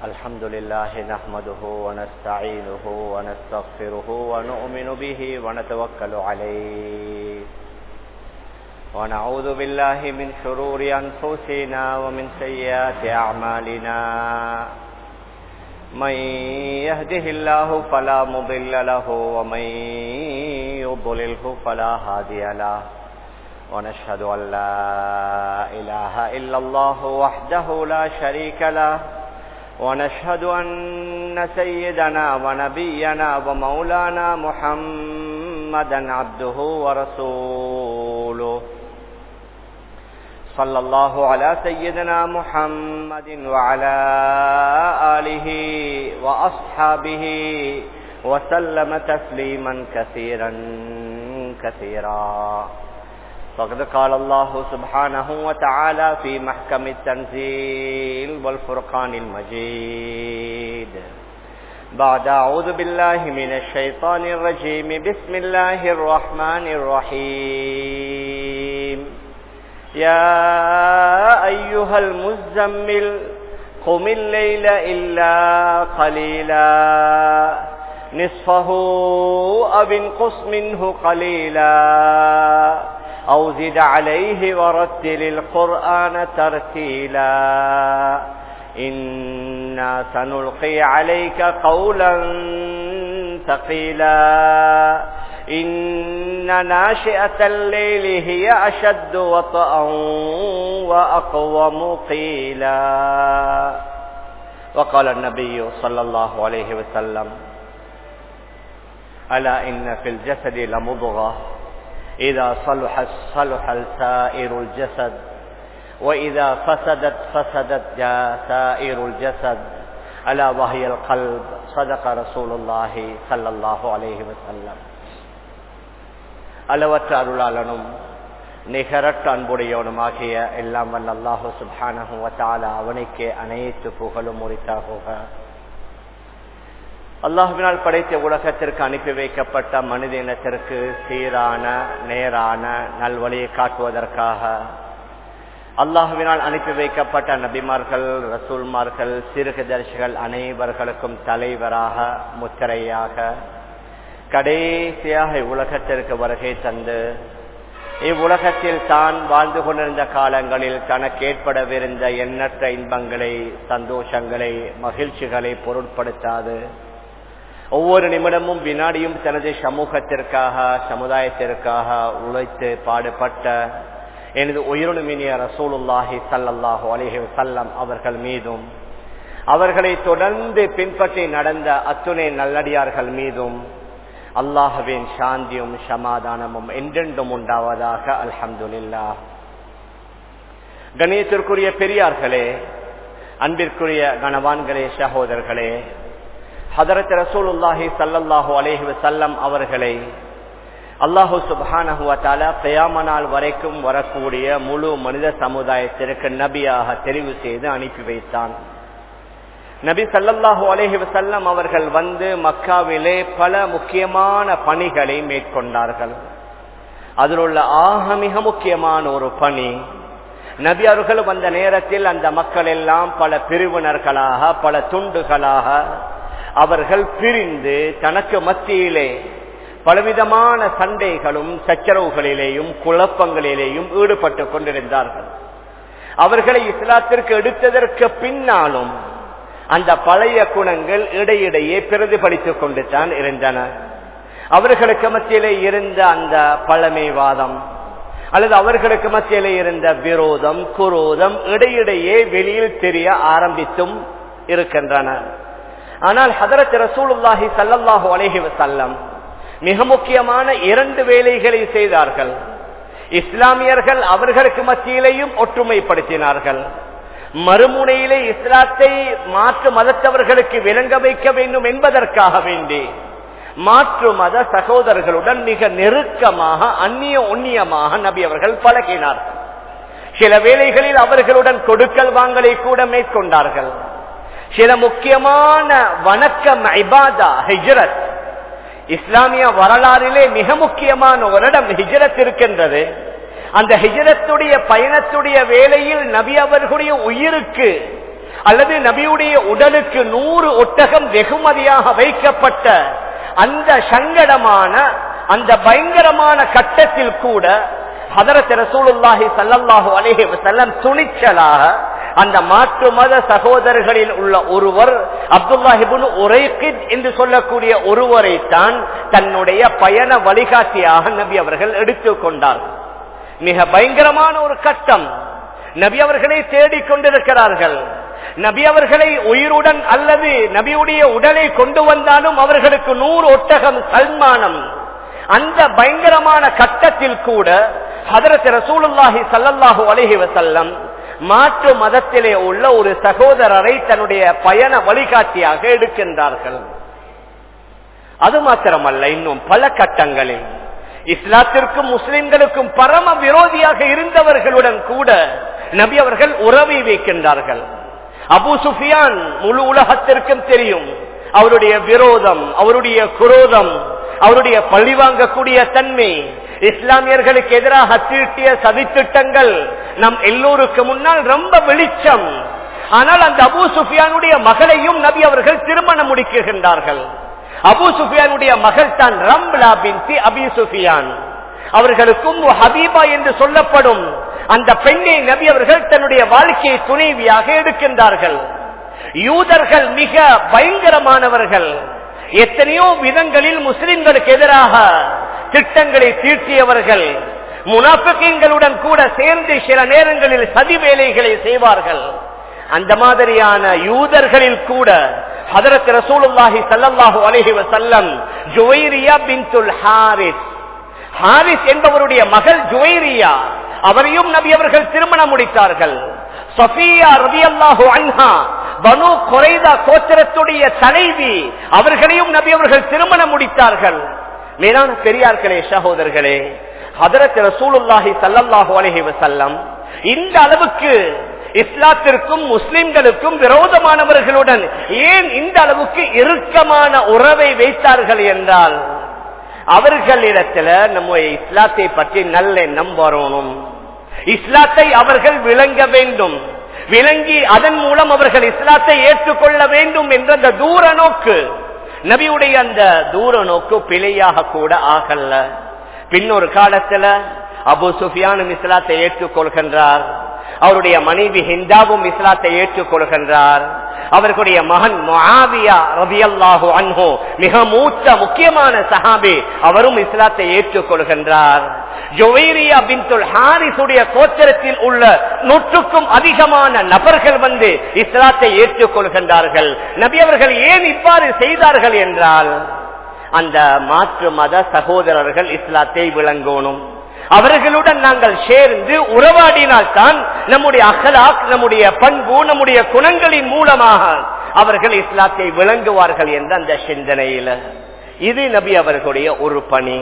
الحمد لله نحمده ونستعينه ونستغفره ونؤمن به ونتوكل عليه ونعوذ بالله من شرور أنفسنا ومن سيئات أعمالنا من يهده الله فلا مضل له ومن يضلله فلا هادي له ونشهد أن لا إله إلا الله وحده لا شريك له ونشهد أن سيدنا ونبينا ومولانا محمدا عبده ورسوله صلى الله على سيدنا محمد وعلى آله وأصحابه وسلم تسليما كثيرا كثيرا فقد قال الله سبحانه وتعالى في محكم التنزيل والفرقان المجيد بعد أعوذ بالله من الشيطان الرجيم بسم الله الرحمن الرحيم يا أيها المزمل قم الليل إلا قليلا نصفه أو انقص منه قليلا أو زد عليه ورتل القرآن ترتيلا إنا سنلقي عليك قولا ثقيلا إن ناشئة الليل هي أشد وطأ وأقوم قيلا وقال النبي صلى الله عليه وسلم ألا إن في الجسد لمضغة إذا صلح صلح سائر الجسد وإذا فسدت فسدت سائر الجسد ألا وهي القلب صدق رسول الله صلى الله عليه وسلم அளவற்ற அருளாளனும் நிகரற்ற அன்புடையவனுமாகிய எல்லாம் வல்ல அல்லாஹு சுப்ஹானஹு வத்தால அவனுக்கே அனைத்து புகழும் உரித்தாகுக அல்லாஹுவினால் படைத்த உலகத்திற்கு அனுப்பி வைக்கப்பட்ட மனித இனத்திற்கு சீரான நேரான நல்வழியை காட்டுவதற்காக அல்லாஹுவினால் அனுப்பி வைக்கப்பட்ட நபிமார்கள் ரசூல்மார்கள் சிறுகதர்சிகள் அனைவர்களுக்கும் தலைவராக முத்திரையாக கடைசியாக இவ்வுலகத்திற்கு வருகை தந்து இவ்வுலகத்தில் தான் வாழ்ந்து கொண்டிருந்த காலங்களில் தனக்கு ஏற்படவிருந்த எண்ணற்ற இன்பங்களை சந்தோஷங்களை மகிழ்ச்சிகளை பொருட்படுத்தாது ஒவ்வொரு நிமிடமும் வினாடியும் தனது சமூகத்திற்காக சமுதாயத்திற்காக உழைத்து பாடுபட்ட எனது உயிருணுமினிய ரசூலுல்லாஹி சல்லல்லாஹு அலிஹி சல்லம் அவர்கள் மீதும் அவர்களை தொடர்ந்து பின்பற்றி நடந்த அத்துணை நல்லடியார்கள் மீதும் அல்லாஹுவின் சாந்தியும் சமாதானமும் என்றென்றும் உண்டாவதாக அல்ஹம்துல்லா கணியத்திற்குரிய பெரியார்களே அன்பிற்குரிய கணவான்களே சகோதரர்களே ஹதரத் ரசூலுல்லாஹி சல்லல்லாஹு அலேஹி வசல்லம் அவர்களை அல்லாஹு சுபானஹுவத்தால கயாமனால் வரைக்கும் வரக்கூடிய முழு மனித சமுதாயத்திற்கு நபியாக தெரிவு செய்து அனுப்பி வைத்தான் நபி சல்லல்லாஹு அலேஹி வசல்லம் அவர்கள் வந்து மக்காவிலே பல முக்கியமான பணிகளை மேற்கொண்டார்கள் அதில் உள்ள ஆக மிக முக்கியமான ஒரு பணி நபி அவர்கள் வந்த நேரத்தில் அந்த மக்கள் எல்லாம் பல பிரிவினர்களாக பல துண்டுகளாக அவர்கள் பிரிந்து தனக்கு மத்தியிலே பலவிதமான சண்டைகளும் சச்சரவுகளிலேயும் குழப்பங்களிலேயும் ஈடுபட்டு கொண்டிருந்தார்கள் அவர்களை இஸ்லாத்திற்கு எடுத்ததற்கு பின்னாலும் அந்த பழைய குணங்கள் இடையிடையே பிரதிபலித்துக் கொண்டு தான் இருந்தன அவர்களுக்கு மத்தியிலே இருந்த அந்த பழமைவாதம் அல்லது அவர்களுக்கு மத்தியிலே இருந்த விரோதம் குரோதம் இடையிடையே வெளியில் தெரிய ஆரம்பித்தும் இருக்கின்றன ஆனால் ஹதரத் ரசூலுல்லாஹி சல்லல்லாஹு அலேஹி வசல்லம் மிக முக்கியமான இரண்டு வேலைகளை செய்தார்கள் இஸ்லாமியர்கள் அவர்களுக்கு மத்தியிலேயும் ஒற்றுமைப்படுத்தினார்கள் மறுமுனையிலே இஸ்லாத்தை மாற்று மதத்தவர்களுக்கு விளங்க வைக்க வேண்டும் என்பதற்காக வேண்டி மாற்று மத சகோதரர்களுடன் மிக நெருக்கமாக அந்நிய உண்ணியமாக நபி அவர்கள் பழகினார்கள் சில வேளைகளில் அவர்களுடன் கொடுக்கல் வாங்கலை கூட மேற்கொண்டார்கள் சில முக்கியமான வணக்கம் ஐபாதா ஹிஜரத் இஸ்லாமிய வரலாறிலே மிக முக்கியமான ஒரு இடம் ஹிஜரத் இருக்கின்றது அந்த ஹிஜரத்துடைய பயணத்துடைய வேலையில் நபி அவர்களுடைய உயிருக்கு அல்லது நபியுடைய உடலுக்கு நூறு ஒட்டகம் வெகுமதியாக வைக்கப்பட்ட அந்த சங்கடமான அந்த பயங்கரமான கட்டத்தில் கூட ஹதரத் ரசூலுல்லாஹி சல்லல்லாஹு அலைஹி வஸல்லம் துணிச்சலாக அந்த மாற்று மத சகோதரர்களில் உள்ள ஒருவர் அப்துல்லாஹிபுன் உரைகித் என்று சொல்லக்கூடிய ஒருவரை தான் தன்னுடைய பயண வழிகாட்டியாக நபி அவர்கள் எடுத்துக்கொண்டார்கள் மிக பயங்கரமான ஒரு கட்டம் நபி அவர்களை தேடிக் கொண்டிருக்கிறார்கள் நபி அவர்களை உயிருடன் அல்லது நபியுடைய உடலை கொண்டு வந்தாலும் அவர்களுக்கு நூறு ஒட்டகம் சல்மானம் அந்த பயங்கரமான கட்டத்தில் கூட ஹதரத் ரசூலுல்லாஹி சல்லல்லாஹு அலைஹி வசல்லம் மாற்று மதத்திலே உள்ள ஒரு சகோதரரை தன்னுடைய பயண வழிகாட்டியாக எடுக்கின்றார்கள் அது மாத்திரமல்ல இன்னும் பல கட்டங்களில் இஸ்லாத்திற்கும் முஸ்லிம்களுக்கும் பரம விரோதியாக இருந்தவர்களுடன் கூட நபி அவர்கள் உறவை வைக்கின்றார்கள் அபு சுஃபியான் முழு உலகத்திற்கும் தெரியும் அவருடைய விரோதம் அவருடைய குரோதம் அவருடைய பழி வாங்கக்கூடிய தன்மை இஸ்லாமியர்களுக்கு எதிராக தீட்டிய சதித்திட்டங்கள் நம் எல்லோருக்கு முன்னால் ரொம்ப வெளிச்சம் ஆனால் அந்த அபு சுஃபியானுடைய மகளையும் நபி அவர்கள் திருமணம் முடிக்குகின்றார்கள் அபு சுஃபியானுடைய மகள் தான் ரம்லா பின்சி அபி சுஃபியான் அவர்களுக்கும் ஹபீபா என்று சொல்லப்படும் அந்த பெண்ணை நபி அவர்கள் தன்னுடைய வாழ்க்கையை துணைவியாக எடுக்கின்றார்கள் யூதர்கள் மிக பயங்கரமானவர்கள் எத்தனையோ விதங்களில் முஸ்லிம்களுக்கு எதிராக திட்டங்களை தீர்த்தியவர்கள் முனாபிக்கங்களுடன் கூட சேர்ந்து சில நேரங்களில் சதி வேலைகளை செய்வார்கள் அந்த மாதிரியான யூதர்களில் கூட ஹதரத் ரசூலுல்லாஹி சல்லல்லாஹு அலைஹி வஸல்லம் ஜுவைரியா பின்துல் ஹாரிஸ் ஹாரிஸ் என்பவருடைய மகள் ஜுவைரியா அவரையும் நபி அவர்கள் திருமணம் முடித்தார்கள் சஃபியா ரபியல்லாஹு அன்ஹா பனு குறைதா கோத்திரத்துடைய தலைவி அவர்களையும் நபி அவர்கள் திருமணம் முடித்தார்கள் மேலான பெரியார்களே சகோதரர்களே ஹதரத் ரசூலுல்லாஹி சல்லல்லாஹு அலைஹி வஸல்லம் இந்த அளவுக்கு இஸ்லாத்திற்கும் முஸ்லிம்களுக்கும் விரோதமானவர்களுடன் ஏன் இந்த அளவுக்கு இறுக்கமான உறவை வைத்தார்கள் என்றால் அவர்களிடத்துல நம்ம இஸ்லாத்தை பற்றி நல்ல எண்ணம் வரணும் இஸ்லாத்தை அவர்கள் விளங்க வேண்டும் விளங்கி அதன் மூலம் அவர்கள் இஸ்லாத்தை ஏற்றுக்கொள்ள வேண்டும் என்ற அந்த தூர நோக்கு நபியுடைய அந்த தூர நோக்கு பிழையாக கூட ஆகல்ல பின்னொரு காலத்துல அபு சுஃபியானும் இஸ்லாத்தை ஏற்றுக்கொள்கின்றார் அவருடைய மனைவி ஹிந்தாவும் இஸ்லாத்தை ஏற்றுக்கொள்கின்றார் அவர்களுடைய மகன் முஆவியா ரபியல்லாஹு அன்ஹோ மிக மூத்த முக்கியமான சஹாபி அவரும் இஸ்லாத்தை ஏற்றுக்கொள்கின்றார் ஜொவேரியா பின்துல் ஹாரிசுடைய கோச்சரத்தில் உள்ள நூற்றுக்கும் அதிகமான நபர்கள் வந்து இஸ்லாத்தை ஏற்றுக்கொள்கின்றார்கள் நபி அவர்கள் ஏன் இவ்வாறு செய்தார்கள் என்றால் அந்த மாற்று மத சகோதரர்கள் இஸ்லாத்தை விளங்கணும் அவர்களுடன் நாங்கள் சேர்ந்து உறவாடினால் தான் நம்முடைய அகலாக் நம்முடைய பண்பு நம்முடைய குணங்களின் மூலமாக அவர்கள் இஸ்லாத்தை விளங்குவார்கள் என்ற அந்த சிந்தனையில இது நபி அவர்களுடைய ஒரு பணி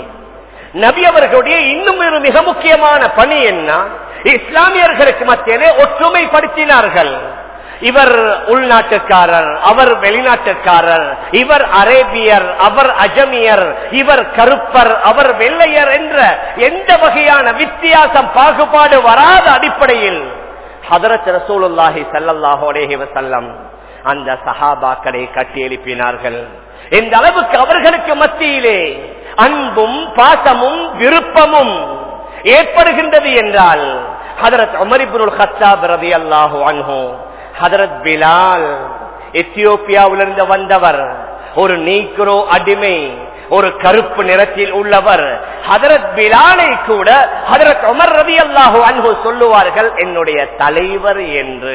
நபி அவர்களுடைய இன்னும் ஒரு மிக முக்கியமான பணி என்ன இஸ்லாமியர்களுக்கு மத்தியிலே ஒற்றுமைப்படுத்தினார்கள் இவர் உள்நாட்டுக்காரர் அவர் வெளிநாட்டுக்காரர் இவர் அரேபியர் அவர் அஜமியர் இவர் கருப்பர் அவர் வெள்ளையர் என்ற எந்த வகையான வித்தியாசம் பாகுபாடு வராத அடிப்படையில் ஹதரத் ரசூலுல்லாஹி சல்லல்லாஹு அலைஹி வஸல்லம் அந்த சஹாபாக்களை கட்டி எழுப்பினார்கள் இந்த அளவுக்கு அவர்களுக்கு மத்தியிலே அன்பும் பாசமும் விருப்பமும் ஏற்படுகின்றது என்றால் ஹதரத் அமரிபுல் ஹத்தாப் ரதி அல்லாஹு அன்ஹோ ஹதரத் பிலால் எத்தியோப்பியாவிலிருந்து வந்தவர் ஒரு நீக்ரோ அடிமை ஒரு கருப்பு நிறத்தில் உள்ளவர் ஹதரத் பிலாலை கூட ஹதரத் உமர் ரவி அல்லாஹு அன்பு சொல்லுவார்கள் என்னுடைய தலைவர் என்று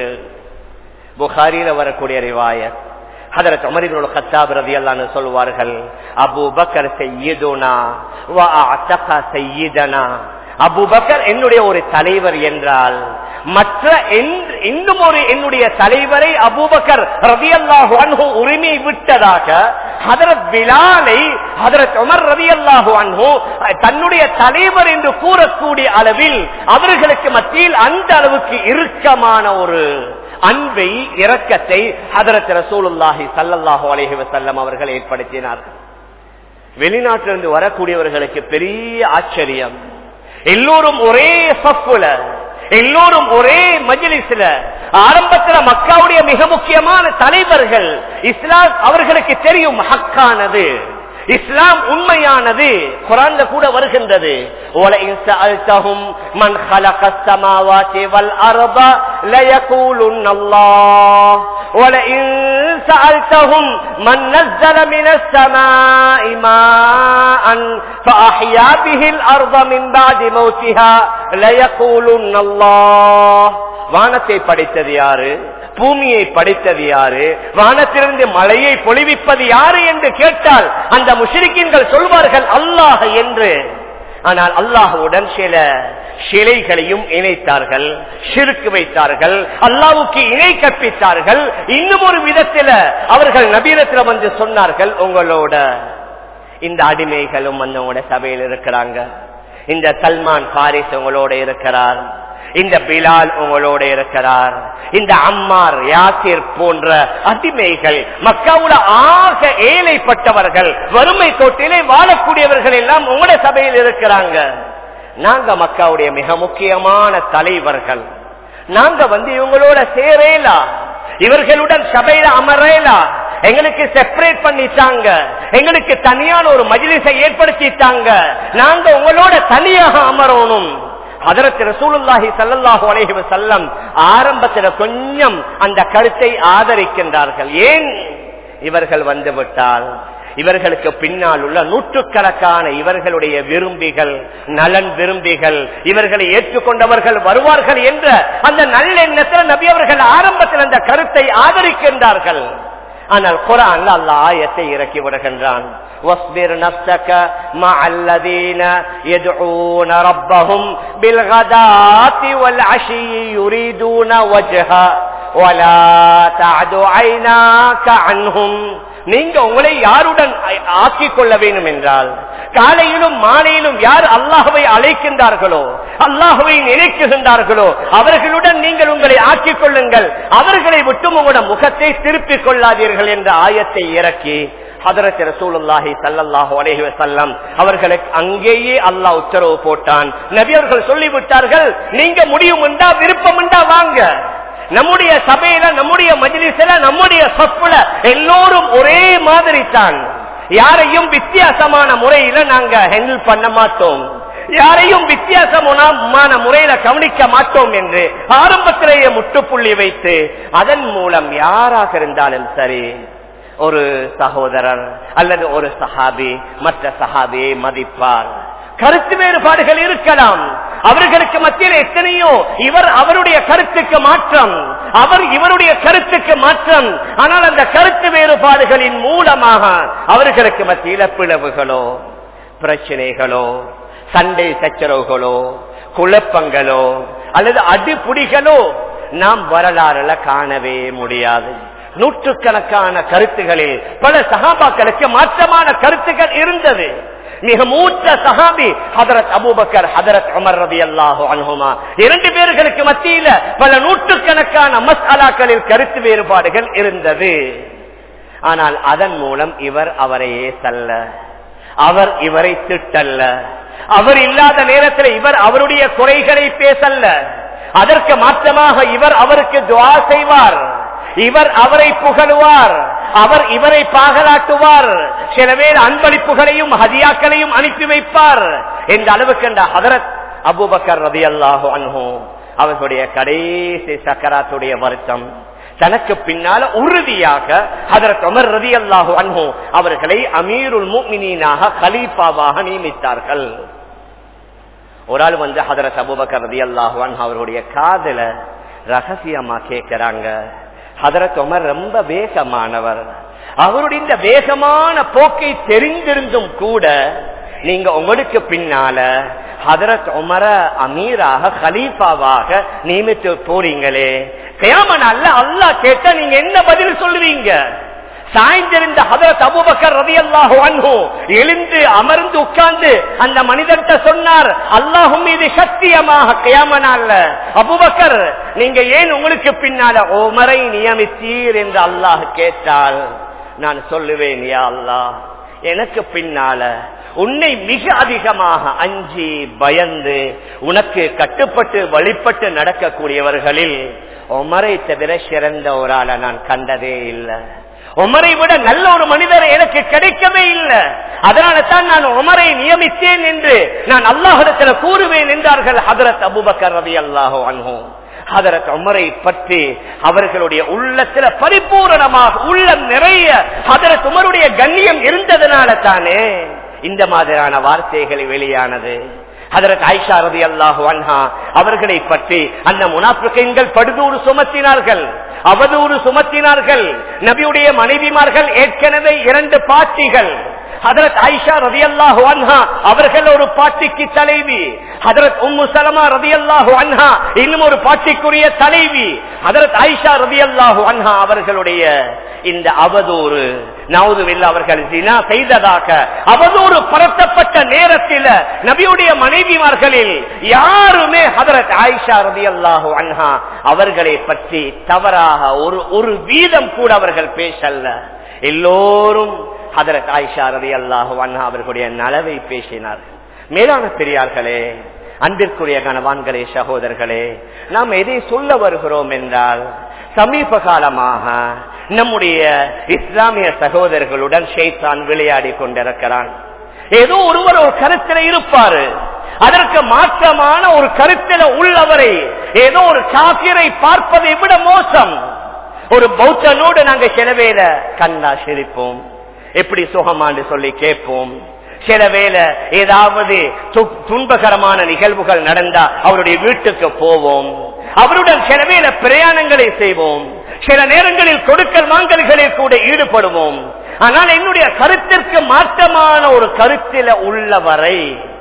புகாரில வரக்கூடிய ரிவாயத் ஹதரத் உமரிபுல் கத்தாப் ரவி அல்லான்னு சொல்லுவார்கள் அபு பக்கர் செய்யுதுனா செய்யுதனா அபுபக்கர் என்னுடைய ஒரு தலைவர் என்றால் மற்ற இன்னும் ஒரு என்னுடைய தலைவரை அபூபக்கர் ரவி அல்லாஹு உரிமை விட்டதாக ஹதரத் பிலாலை ஹதரத் உமர் ரவி அல்லாஹு அன்ஹு தன்னுடைய தலைவர் என்று கூறக்கூடிய அளவில் அவர்களுக்கு மத்தியில் அந்த அளவுக்கு இறுக்கமான ஒரு அன்பை இரக்கத்தை ஹதரத் ரசூலுல்லாஹி சல்லல்லாஹு அலைஹி வஸல்லம் அவர்கள் ஏற்படுத்தினார்கள் வெளிநாட்டிலிருந்து வரக்கூடியவர்களுக்கு பெரிய ஆச்சரியம் எல்லோரும் ஒரே சப்புல எல்லோரும் ஒரே மஜிலிஸ்ல ஆரம்பத்துல மக்காவுடைய மிக முக்கியமான தலைவர்கள் இஸ்லாம் அவர்களுக்கு தெரியும் ஹக்கானது இஸ்லாம் உண்மையானது குரான்ல கூட வருகின்றது وَلَئِنْ سَأَلْتَهُمْ مَنْ خَلَقَ السَّمَاوَاتِ وَالْأَرْضَ لَيَقُولُنَّ اللَّهُ وَلَئِنْ سَأَلْتَهُمْ مَنْ نَزَّلَ مِنَ السَّمَاءِ مَاءً فَأَحْيَا بِهِ الْأَرْضَ مِنْ بَعْدِ مَوْتِهَا لَيَقُولُنَّ اللَّهُ வானத்தை படைத்தது யாரு பூமியை படைத்தது யாரு வானத்திலிருந்து மழையை பொழிவிப்பது யாரு என்று கேட்டால் அந்த முஷரிக்கின்கள் சொல்வார்கள் அல்லாஹ் என்று ஆனால் அல்லாஹுடன் சில சிலைகளையும் இணைத்தார்கள் சிறுக்கு வைத்தார்கள் அல்லாவுக்கு இணை கற்பித்தார்கள் இன்னும் ஒரு விதத்தில் அவர்கள் நபீரத்தில் வந்து சொன்னார்கள் உங்களோட இந்த அடிமைகளும் வந்து உங்களோட சபையில் இருக்கிறாங்க இந்த சல்மான் பாரிஸ் உங்களோட இருக்கிறார் இந்த பிலால் உங்களோட இருக்கிறார் இந்த அம்மார் யாசிர் போன்ற அடிமைகள் மக்காவுல ஆக ஏழைப்பட்டவர்கள் வறுமை கோட்டிலே வாழக்கூடியவர்கள் எல்லாம் உங்களோட சபையில் இருக்கிறாங்க நாங்க மக்காவுடைய மிக முக்கியமான தலைவர்கள் நாங்க வந்து இவங்களோட சேரேலா இவர்களுடன் சபையில அமரேலா எங்களுக்கு செப்பரேட் பண்ணிட்டாங்க எங்களுக்கு தனியான ஒரு மஜிலிசை ஏற்படுத்திட்டாங்க நாங்க உங்களோட தனியாக அமரணும் அதற்கு ரசூலுல்லாஹி சல்லாஹூ அலைஹி வஸல்லம் ஆரம்பத்தில் கொஞ்சம் அந்த கருத்தை ஆதரிக்கின்றார்கள் ஏன் இவர்கள் வந்து விட்டால் இவர்களுக்கு பின்னால் உள்ள நூற்றுக்கணக்கான இவர்களுடைய விரும்பிகள் நலன் விரும்பிகள் இவர்களை ஏற்றுக்கொண்டவர்கள் வருவார்கள் என்ற அந்த நல்லெண்ணத்தில் நபி அவர்கள் ஆரம்பத்தில் அந்த கருத்தை ஆதரிக்கின்றார்கள் ஆனால் குரான் அல்ல ஆயத்தை இறக்கி விடுகின்றான் واصبر نفسك مع الذين يدعون ربهم بالغداة والعشي يريدون وجهه ولا تعد عيناك عنهم நீங்க உங்களை யாருடன் ஆக்கிக் கொள்ள வேண்டும் என்றால் காலையிலும் மாலையிலும் யார் அல்லாஹுவை அழைக்கின்றார்களோ அல்லாஹுவை நினைக்குகின்றார்களோ அவர்களுடன் நீங்கள் உங்களை ஆக்கிக் கொள்ளுங்கள் அவர்களை விட்டும் உங்களோட முகத்தை திருப்பிக் கொள்ளாதீர்கள் என்ற ஆயத்தை இறக்கி ஹதரத் ரசூலுல்லாஹி சல்லல்லாஹு அலைஹி வஸல்லம் அவர்களுக்கு அங்கேயே அல்லாஹ் உத்தரவு போட்டான் நபி அவர்கள் சொல்லிவிட்டார்கள் நீங்க முடியும் உண்டா விருப்பம் உண்டா வாங்க நம்முடைய சபையில நம்முடைய மஜிலிசில நம்முடைய சொப்புல எல்லோரும் ஒரே மாதிரி தான் யாரையும் வித்தியாசமான முறையில நாங்க ஹேண்டில் பண்ண மாட்டோம் யாரையும் வித்தியாசமான முறையில கவனிக்க மாட்டோம் என்று ஆரம்பத்திலேயே முட்டுப்புள்ளி வைத்து அதன் மூலம் யாராக இருந்தாலும் சரி ஒரு சகோதரர் அல்லது ஒரு சஹாபி மற்ற சஹாபியை மதிப்பார் கருத்து வேறுபாடுகள் இருக்கலாம் அவர்களுக்கு மத்தியில் எத்தனையோ இவர் அவருடைய கருத்துக்கு மாற்றம் அவர் இவருடைய கருத்துக்கு மாற்றம் ஆனால் அந்த கருத்து வேறுபாடுகளின் மூலமாக அவர்களுக்கு மத்தியில பிளவுகளோ பிரச்சனைகளோ சண்டை சச்சரவுகளோ குழப்பங்களோ அல்லது அடிப்புடிகளோ நாம் வரலாறுல காணவே முடியாது நூற்றுக்கணக்கான கருத்துகளில் பல சகாபாக்களுக்கு மாற்றமான கருத்துக்கள் இருந்தது மிக மூத்த சஹாபி ஹதரத் அபூபக்கர் ஹதரத் அமர் ரதி அல்லாஹு அனுகுமா இரண்டு பேர்களுக்கு மத்தியில பல நூற்றுக்கணக்கான மசாலாக்களில் கருத்து வேறுபாடுகள் இருந்தது ஆனால் அதன் மூலம் இவர் அவரையே தல்ல அவர் இவரை திட்டல்ல அவர் இல்லாத நேரத்தில் இவர் அவருடைய குறைகளை பேசல்ல அதற்கு மாற்றமாக இவர் அவருக்கு துவா செய்வார் இவர் அவரை புகழுவார் அவர் இவரை பாகலாட்டுவார் சில பேர் அன்பளிப்புகளையும் ஹதியாக்களையும் அனுப்பி வைப்பார் என்ற அளவுக்கு அந்த ஹதரத் அபுபக்கர் ரதி அல்லாஹோ அன்ஹோ அவர்களுடைய கடைசி சக்கராத்துடைய வருத்தம் தனக்கு பின்னால உறுதியாக அதற்கு அமர் ரதி அல்லாஹு அன்ஹோ அவர்களை அமீருல் முக்மினாக கலீஃபாவாக நியமித்தார்கள் ஒரு ஆள் வந்து ஹதரத் அபுபக்கர் ரதி அல்லாஹு அன்ஹோ அவருடைய காதல ரகசியமா கேட்கிறாங்க ஹதரத் உமர் ரொம்ப வேகமானவர் அவருடைய இந்த வேகமான போக்கை தெரிந்திருந்தும் கூட நீங்க உங்களுக்கு பின்னால ஹதரத் உமர அமீராக கலீஃபாவாக நியமித்து போறீங்களே கேமனால அல்லா கேட்ட நீங்க என்ன பதில் சொல்லுவீங்க சாய்ந்திருந்த ஹதரத் அபுபக்கர் ரவி அல்லாஹு அன்ஹு எழுந்து அமர்ந்து உட்கார்ந்து அந்த மனிதர்கிட்ட சொன்னார் அல்லாஹும் மீது சத்தியமாக கியாமனால அபுபக்கர் நீங்க ஏன் உங்களுக்கு பின்னால உமரை நியமித்தீர் என்று அல்லாஹ் கேட்டால் நான் சொல்லுவேன் யா அல்லாஹ் எனக்கு பின்னால உன்னை மிக அதிகமாக அஞ்சி பயந்து உனக்கு கட்டுப்பட்டு வழிபட்டு நடக்கக்கூடியவர்களில் உமரை தவிர சிறந்த ஒரு ஆளை நான் கண்டதே இல்லை உமரை விட நல்ல ஒரு மனிதர் எனக்கு கிடைக்கவே இல்லை அதனால தான் நான் உமரை நியமித்தேன் என்று நான் அல்லாஹிடத்துல கூறுவேன் என்றார்கள் ஹதரத் அபுபக்கர் ரவி அல்லாஹோ அன்ஹோம் ஹதரத் உமரை பற்றி அவர்களுடைய உள்ளத்துல பரிபூரணமாக உள்ளம் நிறைய ஹதரத் உமருடைய கண்ணியம் இருந்ததுனால தானே இந்த மாதிரியான வார்த்தைகள் வெளியானது ஹதரத் ஆயிஷா ரதி அல்லாஹு அன்ஹா அவர்களை பற்றி அந்த முனாபிக்கங்கள் படுதூறு சுமத்தினார்கள் அவதூறு சுமத்தினார்கள் நபியுடைய மனைவிமார்கள் ஏற்கனவே இரண்டு பாட்டிகள் ஹதரத் ஆயிஷா ரதி அல்லாஹு அன்ஹா அவர்கள் ஒரு பாட்டிக்கு தலைவி ஹதரத் உம்மு சலமா ரதி அல்லாஹு அன்ஹா இன்னும் ஒரு பாட்டிக்குரிய தலைவி ஹதரத் ஆயிஷா ரதி அல்லாஹு அன்ஹா அவர்களுடைய இந்த அவதூறு நவுதுவில் அவர்கள் ஜினா செய்ததாக அவதூறு பரத்தப்பட்ட நேரத்தில் நபியுடைய மனைவிமார்களில் யாருமே ஹதரத் ஆயிஷா ரதி அல்லாஹு அன்ஹா அவர்களை பற்றி தவறாக ஒரு ஒரு வீதம் கூட அவர்கள் பேசல்ல எல்லோரும் ஹதரத் ஆயிஷா ரதி அல்லாஹு அன்ஹா அவர்களுடைய நலவை பேசினார் மேலான பெரியார்களே அன்பிற்குரிய கணவான்களே சகோதரர்களே நாம் எதை சொல்ல வருகிறோம் என்றால் சமீப காலமாக நம்முடைய இஸ்லாமிய சகோதரர்களுடன் ஷெய்தான் விளையாடி கொண்டிருக்கிறான் ஏதோ ஒருவர் ஒரு கருத்தில் இருப்பாரு அதற்கு மாற்றமான ஒரு கருத்தில உள்ளவரை ஏதோ ஒரு காக்கிரை பார்ப்பதை விட மோசம் ஒரு பௌத்தனோடு நாங்க சிலவேல கண்ணா சிரிப்போம் எப்படி சுகமான்னு சொல்லி கேட்போம் சில வேலை ஏதாவது துன்பகரமான நிகழ்வுகள் நடந்தா அவருடைய வீட்டுக்கு போவோம் அவருடன் சில வேலை பிரயாணங்களை செய்வோம் சில நேரங்களில் கொடுக்கல் வாங்கல்களில் கூட ஈடுபடுவோம் ஆனால் என்னுடைய கருத்திற்கு மாற்றமான ஒரு கருத்தில உள்ளவரை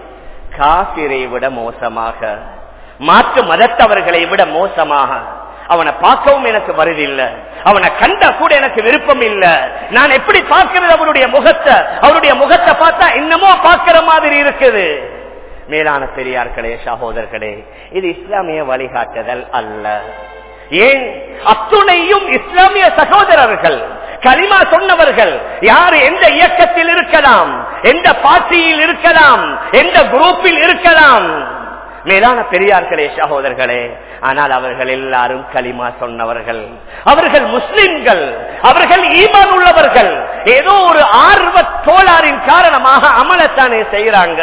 காசிரை விட மோசமாக மாற்று மதத்தவர்களை விட மோசமாக அவனை பார்க்கவும் எனக்கு வருதில்லை அவனை கண்ட கூட எனக்கு விருப்பம் இல்ல நான் எப்படி பார்க்கிறது அவருடைய முகத்தை அவருடைய முகத்தை பார்த்தா இன்னமோ பார்க்கிற மாதிரி இருக்குது மேலான பெரியார்களே சகோதரர்களே இது இஸ்லாமிய வழிகாட்டுதல் அல்ல ஏன் அத்துணையும் இஸ்லாமிய சகோதரர்கள் களிமா சொன்னவர்கள் யார் எந்த இயக்கத்தில் இருக்கலாம் எந்த பார்ட்டியில் இருக்கலாம் எந்த குரூப்பில் இருக்கலாம் மேலான பெரியார்களே சகோதரர்களே ஆனால் அவர்கள் எல்லாரும் களிமா சொன்னவர்கள் அவர்கள் முஸ்லிம்கள் அவர்கள் ஈமான் உள்ளவர்கள் ஏதோ ஒரு ஆர்வ தோளாரின் காரணமாக அமலத்தானே செய்யறாங்க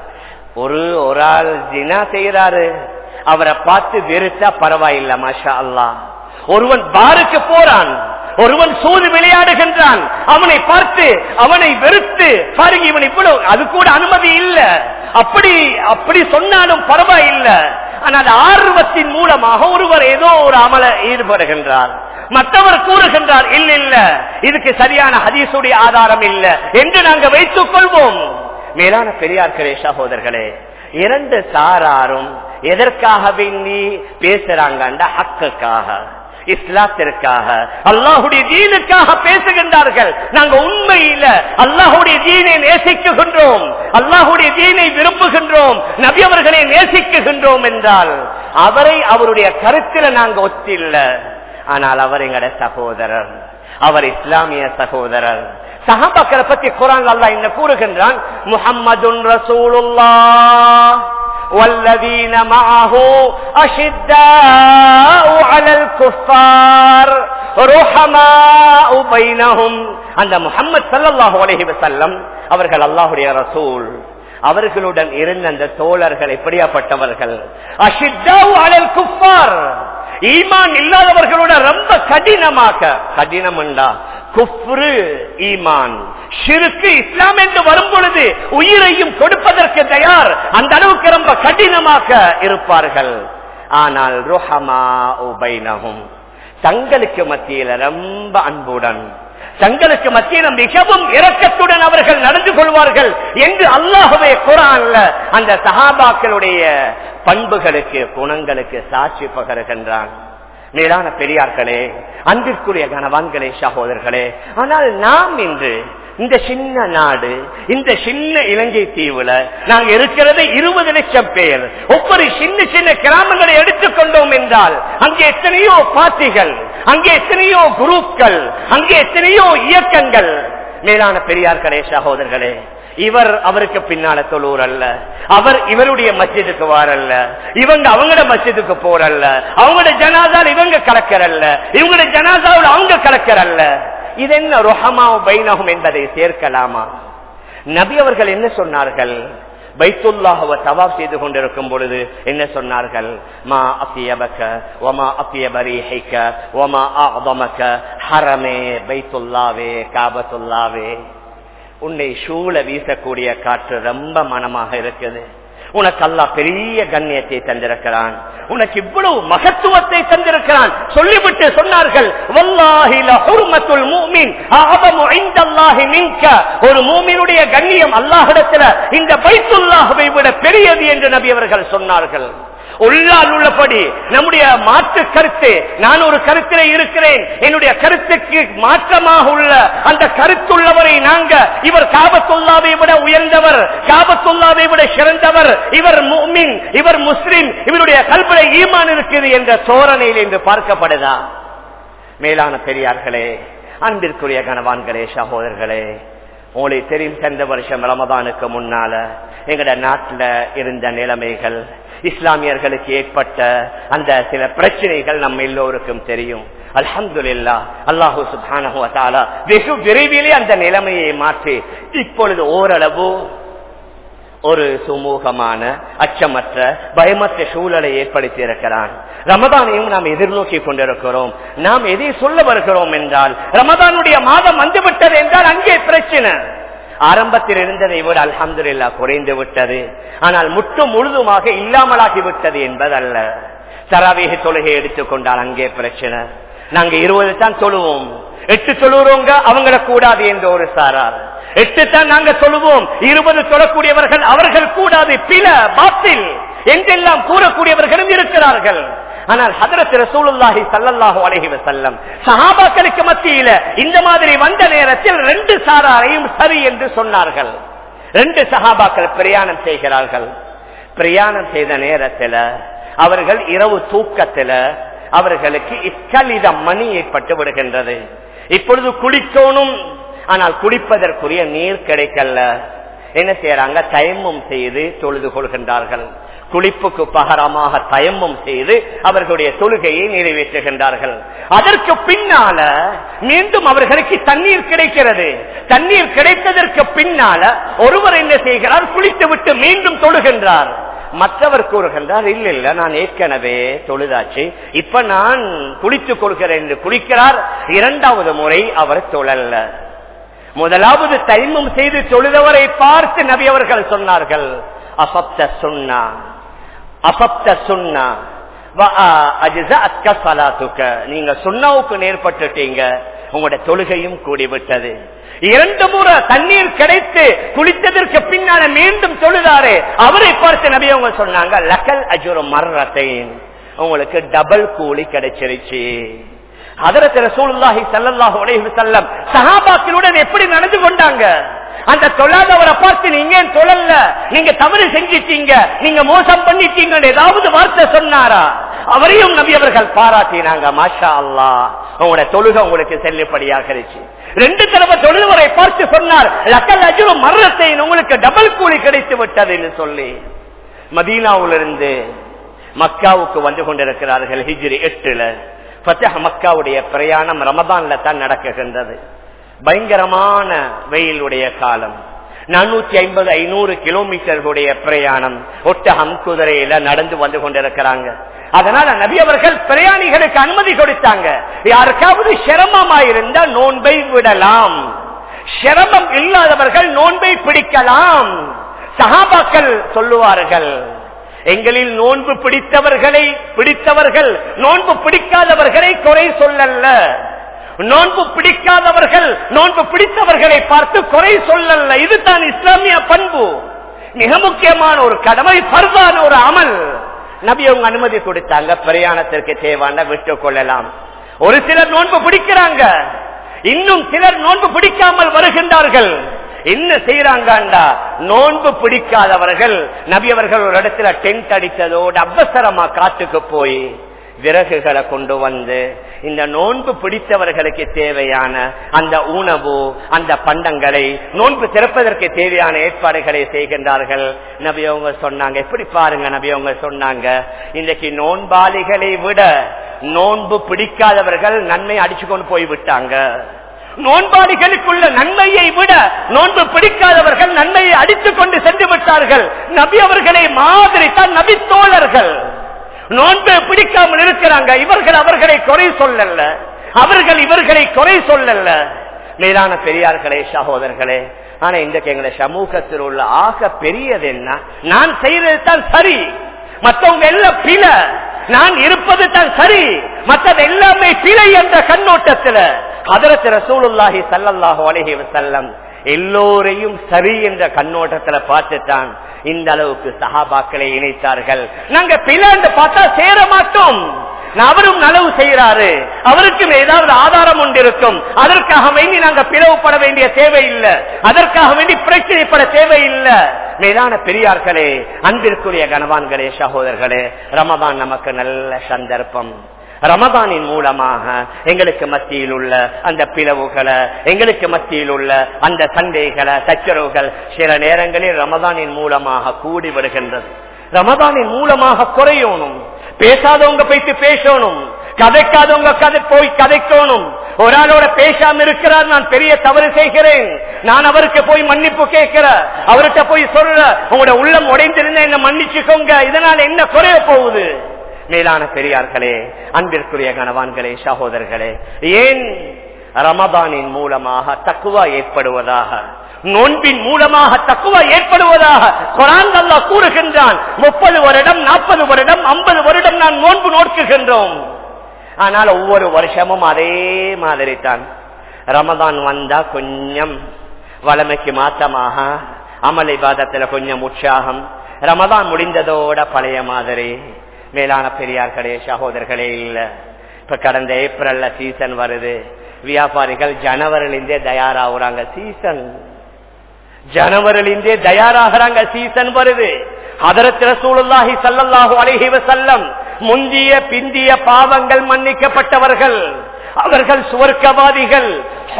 ஒரு ஒரு ஆள் ஜினா செய்யறாரு அவரை பார்த்து வெறுத்தா பரவாயில்ல மாஷா அல்லா ஒருவன் பாருக்கு போறான் ஒருவன் சூது விளையாடுகின்றான் அவனை பார்த்து அவனை வெறுத்து பாருங்க இவன் இவ்வளவு அது கூட அனுமதி இல்ல அப்படி அப்படி சொன்னாலும் பரவாயில்லை ஆனால் ஆர்வத்தின் மூலமாக ஒருவர் ஏதோ ஒரு அமல ஈடுபடுகின்றார் மற்றவர் கூறுகின்றார் இல்ல இல்ல இதுக்கு சரியான ஹதீசுடைய ஆதாரம் இல்ல என்று நாங்கள் வைத்துக் கொள்வோம் மேலான பெரியார்களே சகோதரர்களே இரண்டு சாராரும் எதற்காக வேண்டி பேசுறாங்க ஹக்குக்காக இஸ்லாத்திற்காக அல்லாஹுடைய தீனுக்காக பேசுகின்றார்கள் நாங்க உண்மையில அல்லாஹுடைய தீனை நேசிக்குகின்றோம் அல்லாஹுடைய தீனை விரும்புகின்றோம் நபி அவர்களை நேசிக்குகின்றோம் என்றால் அவரை அவருடைய கருத்தில நாங்க ஒத்தில்ல ஆனால் அவர் எங்கட சகோதரர் அவர் இஸ்லாமிய சகோதரர் சஹாபாக்களை பத்தி குரான் அல்லா என்ன கூறுகின்றான் முஹம்மதுன் ரசூலுல்லா والذين معه أشداء على الكفار رحماء بينهم அந்த முகம்மது சல்லாஹூ அலஹி வசல்லம் அவர்கள் அல்லாஹுடைய ரசூல் அவர்களுடன் இருந்த அந்த தோழர்கள் எப்படியாப்பட்டவர்கள் அஷித்தாவு அலல் குஃபார் ஈமான் இல்லாதவர்களோட ரொம்ப கடினமாக கடினம் உண்டா குஃப்ரு ஈமான் ஷிருக்கு இஸ்லாம் என்று வரும் பொழுது உயிரையும் கொடுப்பதற்கு தயார் அந்த அளவுக்கு ரொம்ப கடினமாக இருப்பார்கள் ஆனால் ருஹமா உபைனகும் தங்களுக்கு மத்தியில ரொம்ப அன்புடன் தங்களுக்கு மத்தியில மிகவும் இரக்கத்துடன் அவர்கள் நடந்து கொள்வார்கள் என்று அல்லாஹுவே குரான்ல அந்த சஹாபாக்களுடைய பண்புகளுக்கு குணங்களுக்கு சாட்சி பகருகின்றான் மேலான பெரியார்களே அன்பிற்குரிய கனவான்களே சகோதரர்களே ஆனால் நாம் இன்று இந்த சின்ன நாடு இந்த சின்ன இலங்கை தீவுல நாங்க இருக்கிறது இருபது லட்சம் பேர் ஒவ்வொரு சின்ன சின்ன கிராமங்களை எடுத்துக்கொண்டோம் என்றால் அங்கே எத்தனையோ பார்ட்டிகள் அங்கே எத்தனையோ குரூப்கள் அங்கே எத்தனையோ இயக்கங்கள் மேலான பெரியார்களே சகோதரர்களே இவர் அவருக்கு பின்னால தொழுவர் அல்ல அவர் இவருடைய மஸ்ஜிதுக்கு வாரல்ல இவங்க அவங்களோட மஸ்ஜிதுக்கு போறல்ல அவங்களோட ஜனாதால் இவங்க கலக்கறல்ல இவங்களோட ஜனாதாவில் அவங்க கலக்கறல்ல இது என்ன ருஹமாவும் பைனகும் என்பதை சேர்க்கலாமா நபி அவர்கள் என்ன சொன்னார்கள் பைத்துல்லாஹுவ தவாப் செய்து கொண்டிருக்கும் பொழுது என்ன சொன்னார்கள் மா அப்பியபக்க ஒமா அப்பியபரீஹைக்க ஒமா ஆதமக்க ஹரமே பைத்துல்லாவே காபத்துல்லாவே உன்னை சூழ வீசக்கூடிய காற்று ரொம்ப மனமாக இருக்குது உனக்கு அல்லா பெரிய கண்ணியத்தை தந்திருக்கிறான் உனக்கு இவ்வளவு மகத்துவத்தை தந்திருக்கிறான் சொல்லிவிட்டு சொன்னார்கள் ஒரு மூமினுடைய கண்ணியம் அல்லாஹிடத்துல இந்த பைத்துல்லாஹுவை விட பெரியது என்று நபி அவர்கள் சொன்னார்கள் உள்ளால் உள்ளபடி நம்முடைய மாற்று கருத்து நான் ஒரு கருத்திலே இருக்கிறேன் என்னுடைய கருத்துக்கு மாற்றமாக உள்ள அந்த கருத்துள்ளவரை நாங்க இவர் காபத்துல்லாவை விட உயர்ந்தவர் காபத்துல்லாவை விட சிறந்தவர் இவர் முமின் இவர் முஸ்லிம் இவருடைய கல்வியை ஈமான் இருக்குது என்ற தோரணையில் என்று பார்க்கப்படுதா மேலான பெரியார்களே அன்பிற்குரிய கனவான்களே சகோதரர்களே உங்களுக்கு தெரியும் சென்ற வருஷம் ரமதானுக்கு முன்னால எங்கட நாட்டில் இருந்த நிலைமைகள் இஸ்லாமியர்களுக்கு ஏற்பட்ட அந்த சில பிரச்சனைகள் நம்ம எல்லோருக்கும் தெரியும் அல்ஹம்துல்லா அல்லாஹூ சுபானு வெகு விரைவிலே அந்த நிலைமையை மாற்றி இப்பொழுது ஓரளவு ஒரு சுமூகமான அச்சமற்ற பயமற்ற சூழலை ஏற்படுத்தி இருக்கிறான் ரமதானையும் நாம் எதிர்நோக்கி கொண்டிருக்கிறோம் நாம் எதை சொல்ல வருகிறோம் என்றால் ரமதானுடைய மாதம் வந்துவிட்டது என்றால் அங்கே பிரச்சனை ஆரம்பத்தில் இருந்ததை விட அல்ஹம்துல்லா குறைந்து விட்டது ஆனால் முற்று முழுதுமாக இல்லாமலாகி விட்டது என்பதல்ல தராவேக தொழுகை எடுத்துக்கொண்டால் அங்கே பிரச்சனை நாங்க இருபது தான் தொழுவோம் எட்டு தொழுறவங்க அவங்கள கூடாது என்ற ஒரு சாரார் எட்டு தான் நாங்க சொல்லுவோம் இருபது சொல்லக்கூடியவர்கள் அவர்கள் கூடாது பில பாத்தில் என்றெல்லாம் கூறக்கூடியவர்களும் இருக்கிறார்கள் ஆனால் ஹதரத் ரசூலுல்லாஹி சல்லல்லாஹு அலைஹி வஸல்லம் சஹாபாக்களுக்கு மத்தியில இந்த மாதிரி வந்த நேரத்தில் ரெண்டு சாராரையும் சரி என்று சொன்னார்கள் ரெண்டு சஹாபாக்கள் பிரயாணம் செய்கிறார்கள் பிரயாணம் செய்த நேரத்தில் அவர்கள் இரவு தூக்கத்தில் அவர்களுக்கு இக்கலித மணி ஏற்பட்டு விடுகின்றது இப்பொழுது குளிக்கணும் ஆனால் குடிப்பதற்குரிய நீர் கிடைக்கல என்ன செய்யறாங்க தயமும் செய்து தொழுது கொள்கின்றார்கள் குளிப்புக்கு பகரமாக தயமும் செய்து அவர்களுடைய தொழுகையை நிறைவேற்றுகின்றார்கள் அதற்கு பின்னால மீண்டும் அவர்களுக்கு தண்ணீர் கிடைக்கிறது தண்ணீர் கிடைத்ததற்கு பின்னால ஒருவர் என்ன செய்கிறார் குளித்து விட்டு மீண்டும் தொழுகின்றார் மற்றவர் கூறுகின்றார் இல்ல இல்ல நான் ஏற்கனவே தொழுதாச்சு இப்ப நான் குளித்துக் கொள்கிறேன் என்று குளிக்கிறார் இரண்டாவது முறை அவர் தொழல்ல முதலாவது தைமம் செய்து தொழுதவரை பார்த்து நபி அவர்கள் சொன்னார்கள் அசப்த சுண்ணா அசப்த சுண்ணா நீங்க சுண்ணாவுக்கு நேர்பட்டுட்டீங்க உங்களுடைய தொழுகையும் கூடிவிட்டது இரண்டு முறை தண்ணீர் கிடைத்து குளித்ததற்கு பின்னால மீண்டும் தொழுதாரு அவரை பார்த்து நபி அவங்க சொன்னாங்க லக்கல் அஜுர மர்ரத்தைன் உங்களுக்கு டபுள் கூலி கிடைச்சிருச்சு அதரத்து ரசூலுல்லாஹி ஸல்லல்லாஹு அலைஹி வஸல்லம் சஹாபாக்களுடன் எப்படி நடந்து கொண்டாங்க அந்த தொழாதவரை பார்த்து நீங்க ஏன் தொழல நீங்க தவறு செஞ்சிட்டீங்க நீங்க மோசம் பண்ணிட்டீங்க ஏதாவது வார்த்தை சொன்னாரா அவரையும் நபி அவர்கள் பாராட்டினாங்க மாஷா அல்லா உங்களோட தொழுகை உங்களுக்கு செல்லுபடியாக இருச்சு ரெண்டு தடவை தொழுவரை பார்த்து சொன்னார் லக்கல் அஜுரு மரணத்தை உங்களுக்கு டபுள் கூலி கிடைத்து விட்டது என்று சொல்லி மதீனாவிலிருந்து மக்காவுக்கு வந்து கொண்டிருக்கிறார்கள் ஹிஜ்ரி எட்டுல பத்தக மக்காவுடைய பிரயாணம் ரமதான்ல தான் நடக்குகின்றது பயங்கரமான வெயிலுடைய காலம் நானூத்தி ஐம்பது ஐநூறு கிலோமீட்டர்களுடைய பிரயாணம் ஒட்டகம் குதிரையில நடந்து வந்து கொண்டிருக்கிறாங்க அதனால நபி அவர்கள் பிரயாணிகளுக்கு அனுமதி கொடுத்தாங்க யாருக்காவது சிரமமாயிருந்தா நோன்பை விடலாம் சிரமம் இல்லாதவர்கள் நோன்பை பிடிக்கலாம் சகாபாக்கள் சொல்லுவார்கள் எங்களில் நோன்பு பிடித்தவர்களை பிடித்தவர்கள் நோன்பு பிடிக்காதவர்களை குறை சொல்லல்ல நோன்பு பிடிக்காதவர்கள் நோன்பு பிடித்தவர்களை பார்த்து குறை சொல்லல்ல இதுதான் இஸ்லாமிய பண்பு மிக முக்கியமான ஒரு கடமை பருவான ஒரு அமல் நபி அவங்க அனுமதி கொடுத்தாங்க பிரயாணத்திற்கு தேவான விட்டுக் கொள்ளலாம் ஒரு சிலர் நோன்பு பிடிக்கிறாங்க இன்னும் சிலர் நோன்பு பிடிக்காமல் வருகின்றார்கள் என்ன செய்யறாங்கண்டா நோன்பு பிடிக்காதவர்கள் நபி அவர்கள் ஒரு இடத்துல டென்ட் அடித்ததோடு அவசரமா காட்டுக்கு போய் விறகுகளை கொண்டு வந்து இந்த நோன்பு பிடித்தவர்களுக்கு தேவையான அந்த உணவு அந்த பண்டங்களை நோன்பு திறப்பதற்கு தேவையான ஏற்பாடுகளை செய்கின்றார்கள் நபி அவங்க சொன்னாங்க எப்படி பாருங்க நபி அவங்க சொன்னாங்க இன்றைக்கு நோன்பாளிகளை விட நோன்பு பிடிக்காதவர்கள் நன்மை அடிச்சு கொண்டு போய் விட்டாங்க நோன்பாளிகளுக்குள்ள நன்மையை விட நோன்பு பிடிக்காதவர்கள் நன்மையை அடித்துக் கொண்டு சென்று விட்டார்கள் நபி அவர்களை மாதிரி தான் நபி தோழர்கள் நோன்பு பிடிக்காமல் இருக்கிறாங்க இவர்கள் அவர்களை குறை சொல்லல அவர்கள் இவர்களை குறை சொல்லல மேலான பெரியார்களே சகோதரர்களே ஆனா இன்றைக்கு எங்களை சமூகத்தில் உள்ள ஆக பெரியது என்ன நான் செய்யறது தான் சரி மற்றவங்க எல்லாம் பில நான் இருப்பது தான் சரி மற்றது எல்லாமே பிழை என்ற கண்ணோட்டத்தில் அதரத்து ரசூலுல்லாஹி சல்லல்லாஹு அலைஹி வஸல்லம் எல்லோரையும் சரி என்ற கண்ணோட்டத்துல பார்த்துட்டான் இந்த அளவுக்கு சஹாபாக்களை இணைத்தார்கள் நாங்க பிளாண்டு பார்த்தா சேர மாட்டோம் அவரும் நலவு செய்யறாரு அவருக்கும் ஏதாவது ஆதாரம் ஒன்று இருக்கும் அதற்காக வேண்டி நாங்க பிளவுபட வேண்டிய தேவை இல்லை அதற்காக வேண்டி பிரச்சனைப்பட தேவை இல்லை மேலான பெரியார்களே அன்பிற்குரிய கனவான்களே சகோதரர்களே ரமதான் நமக்கு நல்ல சந்தர்ப்பம் ரமதானின் மூலமாக எங்களுக்கு மத்தியில் உள்ள அந்த பிளவுகளை எங்களுக்கு மத்தியில் உள்ள அந்த சண்டைகளை சச்சரவுகள் சில நேரங்களில் ரமதானின் மூலமாக கூடி வருகின்றது ரமதானின் மூலமாக குறையணும் பேசாதவங்க போயிட்டு பேசணும் கதைக்காதவங்க கதை போய் கதைக்கணும் ஒரு ஆளோட பேசாம இருக்கிறார் நான் பெரிய தவறு செய்கிறேன் நான் அவருக்கு போய் மன்னிப்பு கேட்கிற அவர்கிட்ட போய் சொல்ற உங்களோட உள்ளம் உடைந்திருந்த என்ன மன்னிச்சுக்கோங்க இதனால என்ன குறைய போகுது மேலான பெரியார்களே அன்பிற்குரிய கணவான்களே சகோதரர்களே ஏன் ரமதானின் மூலமாக தக்குவா ஏற்படுவதாக நோன்பின் மூலமாக தக்குவா ஏற்படுவதாக குரான் அல்லா கூறுகின்றான் முப்பது வருடம் நாற்பது வருடம் ஐம்பது வருடம் நான் நோன்பு நோக்குகின்றோம் ஆனால் ஒவ்வொரு வருஷமும் அதே மாதிரி தான் ரமதான் வந்தா கொஞ்சம் வளமைக்கு மாற்றமாக அமளி பாதத்துல கொஞ்சம் உற்சாகம் ரமதான் முடிந்ததோட பழைய மாதிரி மேலான பெரியார்களே சகோதரர்களே இல்ல இப்ப கடந்த ஏப்ரல்ல சீசன் வருது வியாபாரிகள் ஜனவரிலிருந்தே தயாராகுறாங்க சீசன் ஜனவரிலிருந்தே தயாராகிறாங்க சீசன் வருது அதரத்திர சூழலாகி சல்லல்லாஹு அழகி வசல்லம் முந்திய பிந்திய பாவங்கள் மன்னிக்கப்பட்டவர்கள் அவர்கள் சுவர்க்கவாதிகள்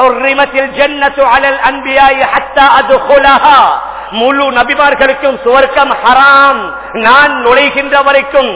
முழு நபிமார்களுக்கும் சுவர்க்கம் ஹராம் நான் நுழைகின்ற வரைக்கும்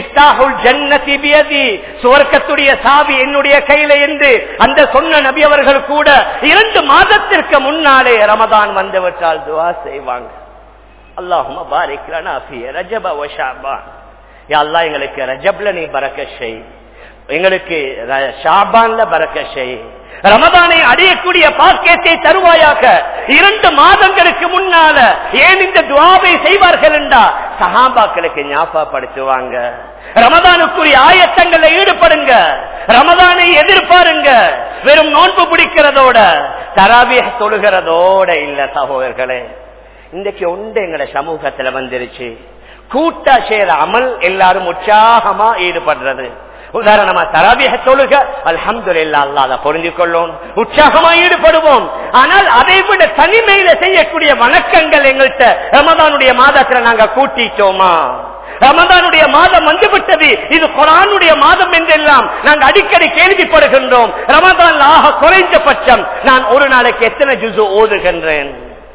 சுவர்க்கத்துடைய சாவி என்னுடைய கையில என்று அந்த சொன்ன நபி அவர்கள் கூட இரண்டு மாதத்திற்கு முன்னாலே ரமதான் வந்துவிட்டால் துவா செய்வாங்க அல்லாஹுமா பாரிக்லானா ரஜப வஷாபான் அல்லா எங்களுக்கு ரஜப்ல நீ பறக்க செய் எங்களுக்கு ஷாபான்ல பறக்க செய் ரமதானை அடையக்கூடிய பாக்கியத்தை தருவாயாக இரண்டு மாதங்களுக்கு முன்னால ஏன் இந்த துவாவை செய்வார்கள் என்றா சஹாபாக்களுக்கு ஞாபகப்படுத்துவாங்க ரமதானுக்குரிய ஆயத்தங்களை ஈடுபடுங்க ரமதானை எதிர்பாருங்க வெறும் நோன்பு பிடிக்கிறதோட தராவிய தொழுகிறதோட இல்ல சகோதரர்களே இன்றைக்கு உண்டு எங்கட சமூகத்துல வந்துருச்சு கூட்டா சேர அமல் எல்லாரும் உற்சாகமா ஈடுபடுறது உதாரணமா தராபிய தொழுக அல்ஹம்து அல்லாத பொருந்தி கொள்ளும் உற்சாகமா ஈடுபடுவோம் ஆனால் அதை விட தனிமையில செய்யக்கூடிய வணக்கங்கள் எங்கள்கிட்ட ரமதானுடைய மாதத்துல நாங்க கூட்டிட்டோமா ரமதானுடைய மாதம் வந்துவிட்டது இது குரானுடைய மாதம் என்றெல்லாம் நாங்கள் அடிக்கடி கேள்விப்படுகின்றோம் ரமதான் ஆக குறைஞ்சபட்சம் நான் ஒரு நாளைக்கு எத்தனை ஜுசு ஓதுகின்றேன்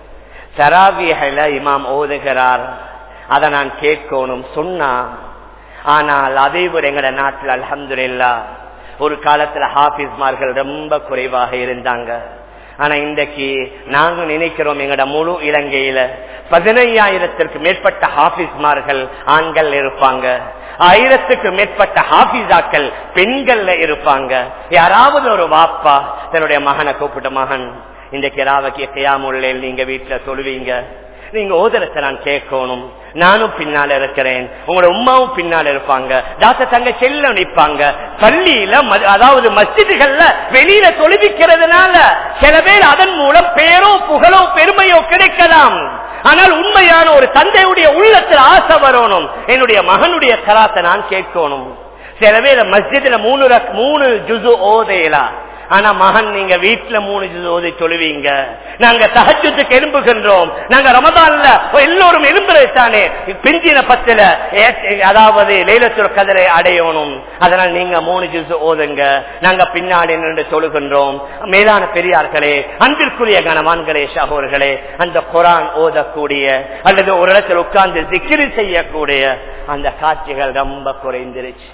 தராவியல இமாம் ஓதுகிறார் அதை நான் கேட்கணும் சொன்னா ஆனால் அதை விட எங்கட நாட்டில் அலமதுல்லா ஒரு காலத்துல ஹாபிஸ்மார்கள் ரொம்ப குறைவாக இருந்தாங்க ஆனா இன்றைக்கு நாங்க நினைக்கிறோம் எங்கட முழு இலங்கையில பதினையாயிரத்திற்கு மேற்பட்ட ஹாபிஸ்மார்கள் ஆண்கள் இருப்பாங்க ஆயிரத்துக்கு மேற்பட்ட ஹாபிஸாக்கள் பெண்கள்ல இருப்பாங்க யாராவது ஒரு வாப்பா தன்னுடைய மகனை கூப்பிட்ட மகன் இன்றைக்கு ராவக்கிய கையாமுள்ள நீங்க வீட்டுல சொல்லுவீங்க நீங்க ஓதரத்தை நான் கேட்கணும் நானும் பின்னால இருக்கிறேன் உங்களோட உமாவும் பின்னால இருப்பாங்க டாக்டர் தங்க செல்ல நிற்பாங்க பள்ளியில அதாவது மஸ்ஜிதுகள்ல வெளியில தொழுவிக்கிறதுனால சில பேர் அதன் மூலம் பேரோ புகழோ பெருமையோ கிடைக்கலாம் ஆனால் உண்மையான ஒரு தந்தையுடைய உள்ளத்தில் ஆசை வரணும் என்னுடைய மகனுடைய கலாத்தை நான் கேட்கணும் சில பேர் மஸ்ஜிதுல மூணு மூணு ஜுசு ஓதையலா ஆனா மகன் நீங்க வீட்டுல மூணு ஜுஸ் ஓதி சொல்லுவீங்க நாங்க தகஜத்துக்கு எலும்புகின்றோம் நாங்க ரமதான்ல எல்லோரும் எலும்புறதானே பிஞ்சின பத்துல ஏ- அதாவது லைலத்துல் கதிரை அடையணும் அதனால நீங்க மூணு ஜூஸ் ஓதுங்க நாங்க பின்னாடி நின்று தொழுகின்றோம் மேலான பெரியார்களே அன்பிற்குரிய கனவான்களே சகோர்களே அந்த குரான் ஓதக்கூடிய அல்லது ஒரு இடத்தில் உட்கார்ந்து திக்கிரி செய்யக்கூடிய அந்த காட்சிகள் ரொம்ப குறைந்திருச்சு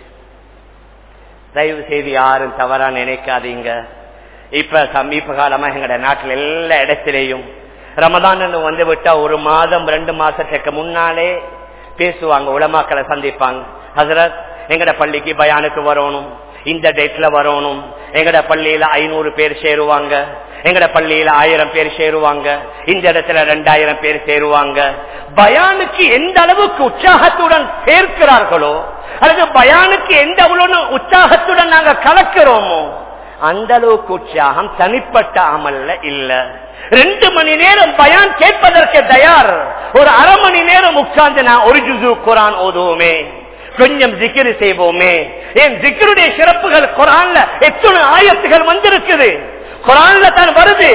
தயவு செய்து யாரும் தவறா நினைக்காதீங்க இப்ப சமீப காலமா எங்கட நாட்டில் எல்லா இடத்திலேயும் ரமதான் வந்து விட்டா ஒரு மாதம் ரெண்டு மாசத்துக்கு முன்னாலே பேசுவாங்க உலமாக்களை சந்திப்பாங்க ஹசரத் எங்கட பள்ளிக்கு பயானுக்கு வரணும் இந்த டேட்ல வரணும் எங்கட பள்ளியில ஐநூறு பேர் சேருவாங்க எங்கட பள்ளியில ஆயிரம் பேர் சேருவாங்க இந்த இடத்துல ரெண்டாயிரம் பேர் சேருவாங்க பயானுக்கு எந்த அளவுக்கு உற்சாகத்துடன் சேர்க்கிறார்களோ அல்லது பயானுக்கு எந்த அவ்வளவு உற்சாகத்துடன் நாங்க கலக்கிறோமோ அந்த அளவுக்கு உற்சாகம் தனிப்பட்ட அமல்ல இல்ல ரெண்டு மணி நேரம் பயான் கேட்பதற்கு தயார் ஒரு அரை மணி நேரம் உட்கார்ந்து நான் ஒரு ஜுசு குரான் ஓதுவோமே கொஞ்சம் ஜிக்கிரு செய்வோமே ஏன் ஜிக்கருடைய சிறப்புகள் குரான்ல எத்தனை ஆயத்துகள் வந்திருக்குது குரான்ல தான் வருது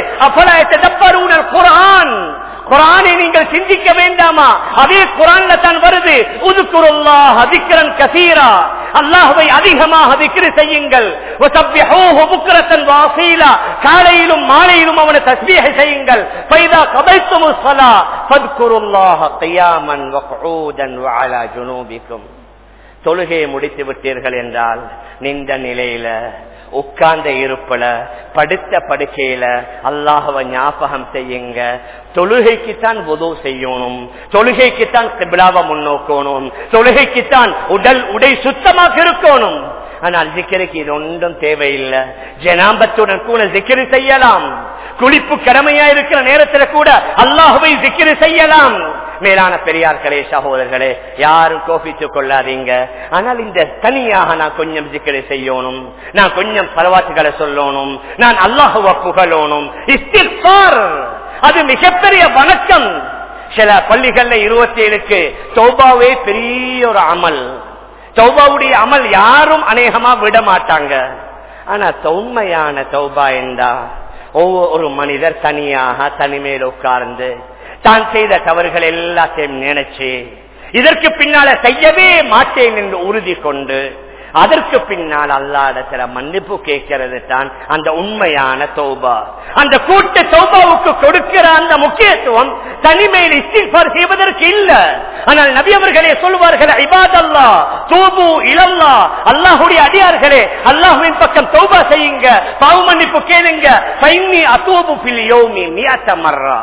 அப்பல குரான் குரானை நீங்கள் சிந்திக்க வேண்டாமா அதே குரான்ல தான் வருது உதுக்குருல்லாஹ் அதிக்கரன் கசீரா அல்லாஹுவை அதிகமாக திக்ரு செய்யுங்கள் வசப்பிஹூஹு புக்ரத்தன் வாசீலா காலையிலும் மாலையிலும் அவனை தஸ்பீஹ செய்யுங்கள் ஃபைதா கபைத்துமு ஸலா ஃபத்குருல்லாஹ கியாமன் வகூதன் வஅலா ஜுனூபிக்கும் தொழுகையை முடித்து விட்டீர்கள் என்றால் நின்ற நிலையில உட்கார்ந்த இருப்புல படுத்த படுக்கையில அல்லாஹவ ஞாபகம் செய்யுங்க தொழுகைக்குத்தான் உதவு செய்யணும் தொழுகைக்குத்தான் கிபிலாவை முன்னோக்கணும் தொழுகைக்குத்தான் உடல் உடை சுத்தமாக இருக்கணும் ஆனால் ஜிக்கருக்கு இது ஒன்றும் தேவையில்லை ஜனாபத்துடன் கூட ஜிக்கிரி செய்யலாம் குளிப்பு கடமையா இருக்கிற நேரத்தில் கூட அல்லாஹுவை ஜிக்கிரி செய்யலாம் மேலான பெரியார்களே சகோதரர்களே யாரும் கோபித்துக் கொள்ளாதீங்க ஆனால் இந்த தனியாக நான் கொஞ்சம் ஜிக்கரை செய்யணும் நான் கொஞ்சம் பரவாத்துகளை சொல்லணும் நான் அல்லாஹுவ புகழணும் இஸ்திஃபார் அது மிகப்பெரிய வணக்கம் சில பள்ளிகள்ல இருபத்தி ஏழுக்கு சௌபாவே பெரிய ஒரு அமல் சௌபாவுடைய அமல் யாரும் அநேகமா விட மாட்டாங்க ஆனா உண்மையான சௌபா என்றா ஒவ்வொரு மனிதர் தனியாக தனிமையில் உட்கார்ந்து தான் செய்த தவறுகள் எல்லாத்தையும் நினைச்சு இதற்கு பின்னால செய்யவே மாட்டேன் என்று உறுதி கொண்டு அதற்கு பின்னால் அல்லாடத்துல மன்னிப்பு கேட்கிறது தான் அந்த உண்மையான தௌபா அந்த கூட்ட தௌபாவுக்கு கொடுக்கிற அந்த முக்கியத்துவம் தனிமையில் இஸ்திஃபார் செய்வதற்கு இல்ல ஆனால் நபி அவர்களே சொல்வார்கள் இபாதல்லா தூபு இளல்லா அல்லாஹுடைய அடியார்களே அல்லாஹுவின் பக்கம் தௌபா செய்யுங்க பாவ மன்னிப்பு கேளுங்க பைன்னி அத்தூபு பில் யோமி மியாத்த மர்ரா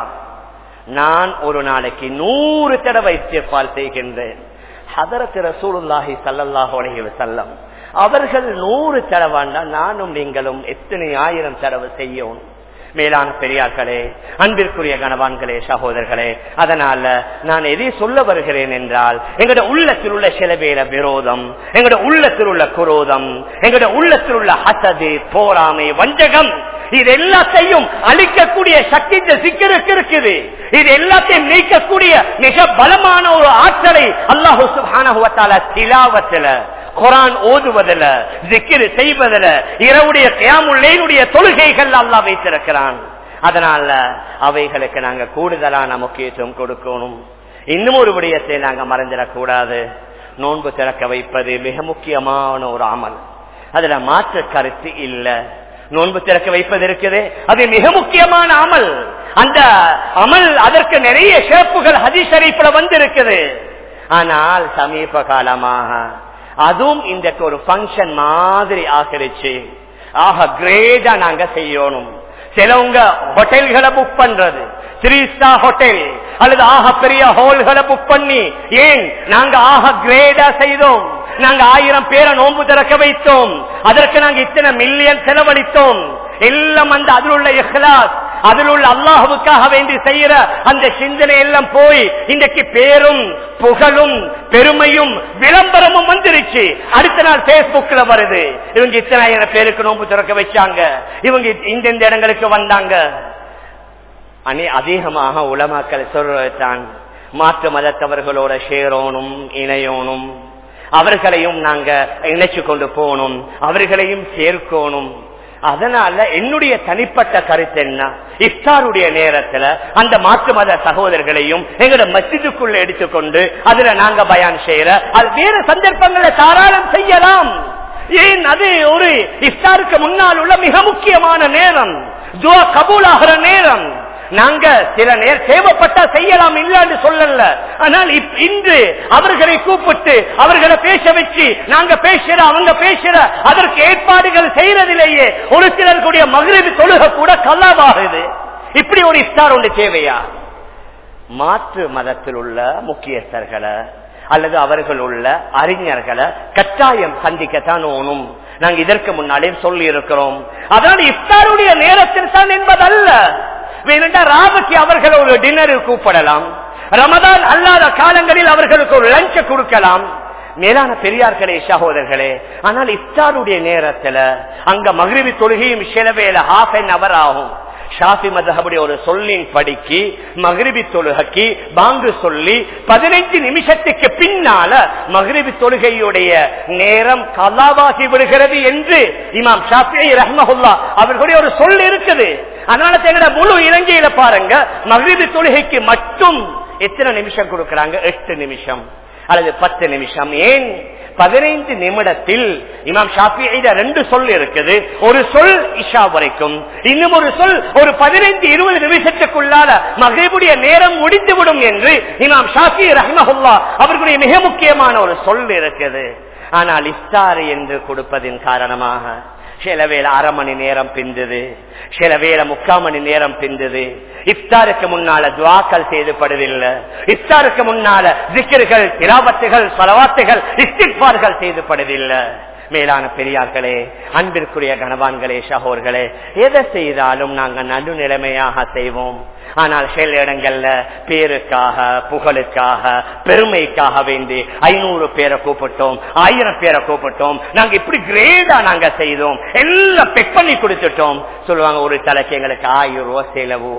நான் ஒரு நாளைக்கு நூறு தடவை இஸ்திஃபார் செய்கின்றேன் ஹதரத் ரசூலுல்லாஹி ஸல்லல்லாஹு அலைஹி வஸல்லம் அவர்கள் நூறு தடவாண்டா நானும் நீங்களும் எத்தனை ஆயிரம் தடவை செய்யணும் மேலான பெரியார்களே அன்பிற்குரிய கணவான்களே சகோதரர்களே அதனால நான் எதை சொல்ல வருகிறேன் என்றால் எங்கட உள்ளத்தில் உள்ள சில பேர விரோதம் எங்கட உள்ளத்தில் உள்ள குரோதம் எங்கட உள்ளத்தில் உள்ள ஹசது போராமை வஞ்சகம் இது எல்லாத்தையும் அழிக்கக்கூடிய சக்தி இந்த சிக்கருக்கு இருக்குது இது எல்லாத்தையும் நீக்கக்கூடிய மிக பலமான ஒரு ஆற்றலை அல்லாஹு சுபான திலாவத்துல குரான் ஓதுவதில் ஜிக்கிரு செய்வதில் இரவுடைய கியாமுள்ளையினுடைய தொழுகைகள் அல்லா வைத்திருக்கிறான் அதனால அவைகளுக்கு நாங்க கூடுதலான முக்கியத்துவம் கொடுக்கணும் இன்னும் ஒரு விடயத்தை நாங்க மறந்துடக்கூடாது நோன்பு திறக்க வைப்பது மிக முக்கியமான ஒரு அமல் அதுல மாற்று கருத்து இல்ல நோன்பு திறக்க வைப்பது இருக்குது அது மிக முக்கியமான அமல் அந்த அமல் அதற்கு நிறைய சிறப்புகள் ஹதிஷரீப்ல வந்து இருக்குது ஆனால் சமீப காலமாக அதுவும் இன்றைக்கு ஒரு பங்கன் மாதிரி ஆகிருச்சு ஆக கிரேடா நாங்க செய்யணும் சிலவங்க ஹோட்டல்களை புக் பண்றது த்ரீ ஸ்டார் ஹோட்டல் அல்லது ஆக பெரிய ஹோல்களை புக் பண்ணி ஏன் நாங்க ஆக கிரேடா செய்தோம் நாங்க ஆயிரம் பேரை நோன்பு திறக்க வைத்தோம் அதற்கு நாங்க இத்தனை மில்லியன் செலவழித்தோம் எல்லாம் அந்த அதில் உள்ள இஹ்லாஸ் அதில் உள்ள அல்லாஹுக்காக வேண்டி செய்யற அந்த சிந்தனை எல்லாம் போய் இன்றைக்கு பேரும் புகழும் பெருமையும் விளம்பரமும் வந்துருச்சு அடுத்த நாள் பேஸ்புக்ல வருது இவங்க இத்தனை ஆயிரம் பேருக்கு நோன்பு திறக்க வச்சாங்க இவங்க இந்தந்த இடங்களுக்கு வந்தாங்க அனே அதிகமாக உலமாக்கள் சொல்றதான் மாற்று மதத்தவர்களோட சேரோனும் இணையோனும் அவர்களையும் நாங்க இணைச்சு கொண்டு போகணும் அவர்களையும் சேர்க்கணும் அதனால என்னுடைய தனிப்பட்ட கருத்து என்ன இஃப்தாருடைய நேரத்துல அந்த மாற்று மத சகோதரர்களையும் எங்களோட மசிதுக்குள்ள எடுத்துக்கொண்டு அதுல நாங்க பயான் செய்யற அது வேறு சந்தர்ப்பங்களை தாராளம் செய்யலாம் ஏன் அது ஒரு இஃப்தாருக்கு முன்னால் உள்ள மிக முக்கியமான நேரம் துவா கபூலாகிற நேரம் நாங்க சில நேரம் தேவைப்பட்டா செய்யலாம் இல்லன்னு சொல்லல ஆனால் இன்று அவர்களை கூப்பிட்டு அவர்களை பேச வச்சு நாங்க பேசுற அவங்க பேசுற அதற்கு ஏற்பாடுகள் செய்யறதிலேயே ஒரு சிலருடைய மகிழ்வு தொழுக கூட கல்லாவாகுது இப்படி ஒரு இஃப்தார் ஒன்று தேவையா மாற்று மதத்தில் உள்ள முக்கியஸ்தர்களை அல்லது அவர்கள் உள்ள அறிஞர்களை கட்டாயம் சந்திக்கத்தான் ஓணும் நாங்க இதற்கு முன்னாலே சொல்லி இருக்கிறோம் அதனால் இஃப்தாருடைய நேரத்தில் தான் என்பதல்ல வேணுண்டா ராபத்தி அவர்கள் ஒரு டின்னர் கூப்பிடலாம் ரமதான் அல்லாத காலங்களில் அவர்களுக்கு ஒரு லஞ்ச கொடுக்கலாம் மேலான பெரியார்களே சகோதரர்களே ஆனால் இஃப்தாருடைய நேரத்துல அங்க மகிழ்வி தொழுகையும் சிலவேல ஹாஃப் அன் அவர் ஆகும் ஷாஃபி மதஹபுடைய ஒரு சொல்லின் படிக்கு மகிழ்வி தொழுகைக்கு பாங்கு சொல்லி பதினைஞ்சு நிமிஷத்துக்கு பின்னால மகிழ்வி தொழுகையுடைய நேரம் கலாவாகி விடுகிறது என்று இமாம் ஷாஃபி ரஹ்மஹுல்லா அவர்களுடைய ஒரு சொல் இருக்குது அதனால எங்கட முழு இலங்கையில பாருங்க மகிழ்வி தொழுகைக்கு மட்டும் எத்தனை நிமிஷம் கொடுக்கறாங்க எட்டு நிமிஷம் அல்லது பத்து நிமிஷம் ஏன் பதினைந்து நிமிடத்தில் இமாம் ஷாஃபி ரெண்டு சொல் இருக்குது ஒரு சொல் இஷா வரைக்கும் இன்னும் ஒரு சொல் ஒரு பதினைந்து இருபது நிமிஷத்துக்குள்ளால மகிழ்வுடைய நேரம் முடிந்துவிடும் என்று இமாம் ஷாஃபி ரஹ்மஹுல்லா அவர்களுடைய மிக முக்கியமான ஒரு சொல் இருக்குது ஆனால் இஃப்தார் என்று கொடுப்பதின் காரணமாக சில வேலை அரை மணி நேரம் பிந்தது சில வேலை முக்கால் மணி நேரம் பிந்தது இஃப்தாருக்கு முன்னால துவாக்கள் செய்துபடுவதில்லை இஃப்தாருக்கு முன்னால திக்கர்கள் திராபத்துகள் பலவாத்துகள் இஸ்திக்பார்கள் செய்துபடுவதில்லை மேலான பெரியார்களே அன்பிற்குரிய கணவான்களே சகோர்களே எதை செய்தாலும் நாங்கள் நடுநிலைமையாக செய்வோம் ஆனால் சில இடங்கள்ல பேருக்காக புகழுக்காக பெருமைக்காக வேண்டி ஐநூறு பேரை கூப்பிட்டோம் ஆயிரம் பேரை கூப்பிட்டோம் நாங்க இப்படி கிரேடா நாங்க செய்தோம் எல்லாம் பெக் பண்ணி கொடுத்துட்டோம் சொல்லுவாங்க ஒரு தலைக்கு எங்களுக்கு ஆயிரம் ரூபாய் செலவு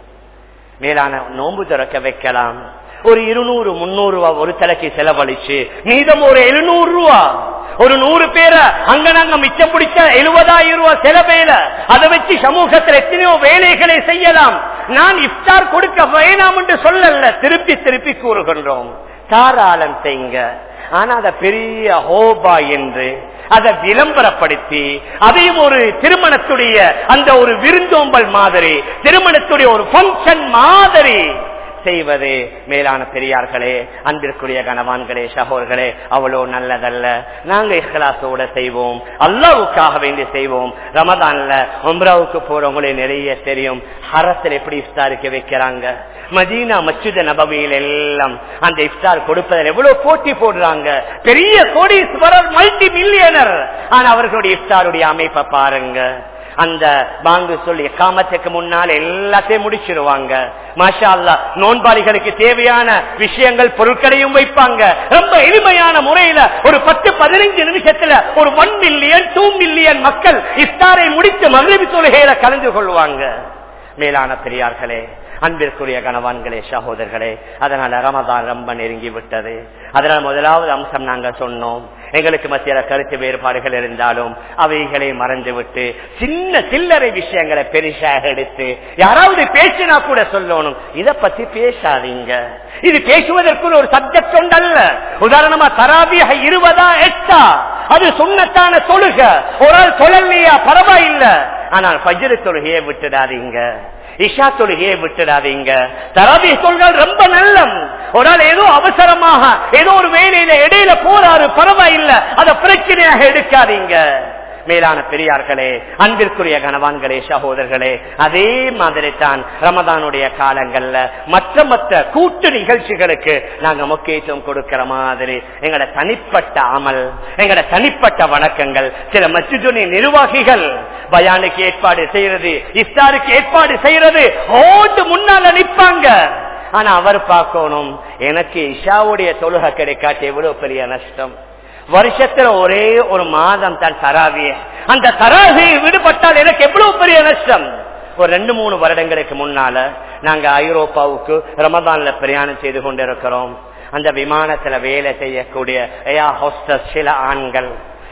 மேலான நோன்பு திறக்க வைக்கலாம் ஒரு இருநூறு முன்னூறு ரூபா ஒரு தலைக்கு செலவழிச்சு மீதம் ஒரு எழுநூறு ரூபா ஒரு நூறு பேரை அங்க நாங்க மிச்சம் பிடிச்ச எழுபதாயிரம் ரூபாய் செலவேல அதை வச்சு சமூகத்தில் எத்தனையோ வேலைகளை செய்யலாம் நான் இஃப்தார் கொடுக்க வேணாம் என்று சொல்லல திருப்பி திருப்பி கூறுகின்றோம் தாராளம் செய்யுங்க ஆனா அத பெரிய ஹோபா என்று அதை விளம்பரப்படுத்தி அதையும் ஒரு திருமணத்துடைய அந்த ஒரு விருந்தோம்பல் மாதிரி திருமணத்துடைய ஒரு பங்கன் மாதிரி செய்வது மேலான பெரியார்களே அன்பிற்குரிய கணவான்களே சகோர்களே அவ்வளோ நல்லதல்ல நாங்க இஹ்லாசோட செய்வோம் அல்லாவுக்காக வேண்டி செய்வோம் ரமதான்ல உம்ராவுக்கு போறவங்களே நிறைய தெரியும் ஹரத்தில் எப்படி இஃப்தாருக்கு வைக்கிறாங்க மதீனா மச்சுத நபவியில் எல்லாம் அந்த இஃப்தார் கொடுப்பதில் எவ்வளவு போட்டி போடுறாங்க பெரிய கோடீஸ்வரர் மல்டி மில்லியனர் ஆனா அவர்களுடைய இஃப்தாருடைய அமைப்பை பாருங்க அந்த பாங்கு சொல்லி காமத்துக்கு முன்னால் எல்லாத்தையும் முடிச்சிருவாங்க மாஷா அல்லா நோன்பாளிகளுக்கு தேவையான விஷயங்கள் பொருட்களையும் வைப்பாங்க ரொம்ப எளிமையான முறையில ஒரு பத்து பதினைஞ்சு நிமிஷத்துல ஒரு ஒன் மில்லியன் டூ மில்லியன் மக்கள் இஃப்தாரை முடித்து மகிழ்ச்சி தொழுகையில கலந்து கொள்வாங்க மேலான பெரியார்களே அன்பிற்குரிய கணவான்களே சகோதரர்களே அதனால ரமதான் ரொம்ப நெருங்கி விட்டது அதனால முதலாவது அம்சம் நாங்க சொன்னோம் எங்களுக்கு மத்தியில கருத்து வேறுபாடுகள் இருந்தாலும் அவைகளை மறைந்து விட்டு சின்ன சில்லறை விஷயங்களை பெருசாக எடுத்து யாராவது பேசினா கூட சொல்லணும் இத பத்தி பேசாதீங்க இது பேசுவதற்கு ஒரு சப்ஜெக்ட் ஒன்றல்ல உதாரணமா தராபியாக இருபதா எட்டா அது சுண்ணத்தான தொழுக ஒரு ஆள் சொல்லலையா பரவாயில்ல ஆனால் பஜ்ரு தொழுகையை விட்டுடாதீங்க இஷா தொழுகையை விட்டுடாதீங்க தராபி தொழுகள் ரொம்ப நல்லம் ஒரு ஆள் ஏதோ அவசரமாக ஏதோ ஒரு வேலையில இடையில போறாரு பரவாயில்ல அத பிரச்சனையாக எடுக்காதீங்க மேலான பெரியார்களே அன்பிற்குரிய கணவான்களே சகோதரர்களே அதே மாதிரி தான் ரமதானுடைய காலங்கள்ல மற்ற மற்ற கூட்டு நிகழ்ச்சிகளுக்கு நாங்க முக்கியத்துவம் கொடுக்கிற மாதிரி எங்கட தனிப்பட்ட அமல் எங்கட தனிப்பட்ட வணக்கங்கள் சில மச்சுதுணி நிர்வாகிகள் பயானுக்கு ஏற்பாடு செய்யறது இஃப்தாருக்கு ஏற்பாடு செய்யறது ஓட்டு முன்னால நிப்பாங்க ஆனா அவர் பார்க்கணும் எனக்கு இஷாவுடைய தொழுகை கிடைக்காட்டி எவ்வளவு பெரிய நஷ்டம் வருஷத்துல ஒரே ஒரு மாதம் தான் தராவிய அந்த தராவியை விடுபட்டால் எனக்கு எவ்வளவு பெரிய நஷ்டம் ஒரு ரெண்டு மூணு வருடங்களுக்கு முன்னால நாங்க ஐரோப்பாவுக்கு ரமதான்ல பிரயாணம் செய்து கொண்டிருக்கிறோம் அந்த விமானத்துல வேலை செய்யக்கூடிய ஏயா ஹோஸ்டஸ் சில ஆண்கள்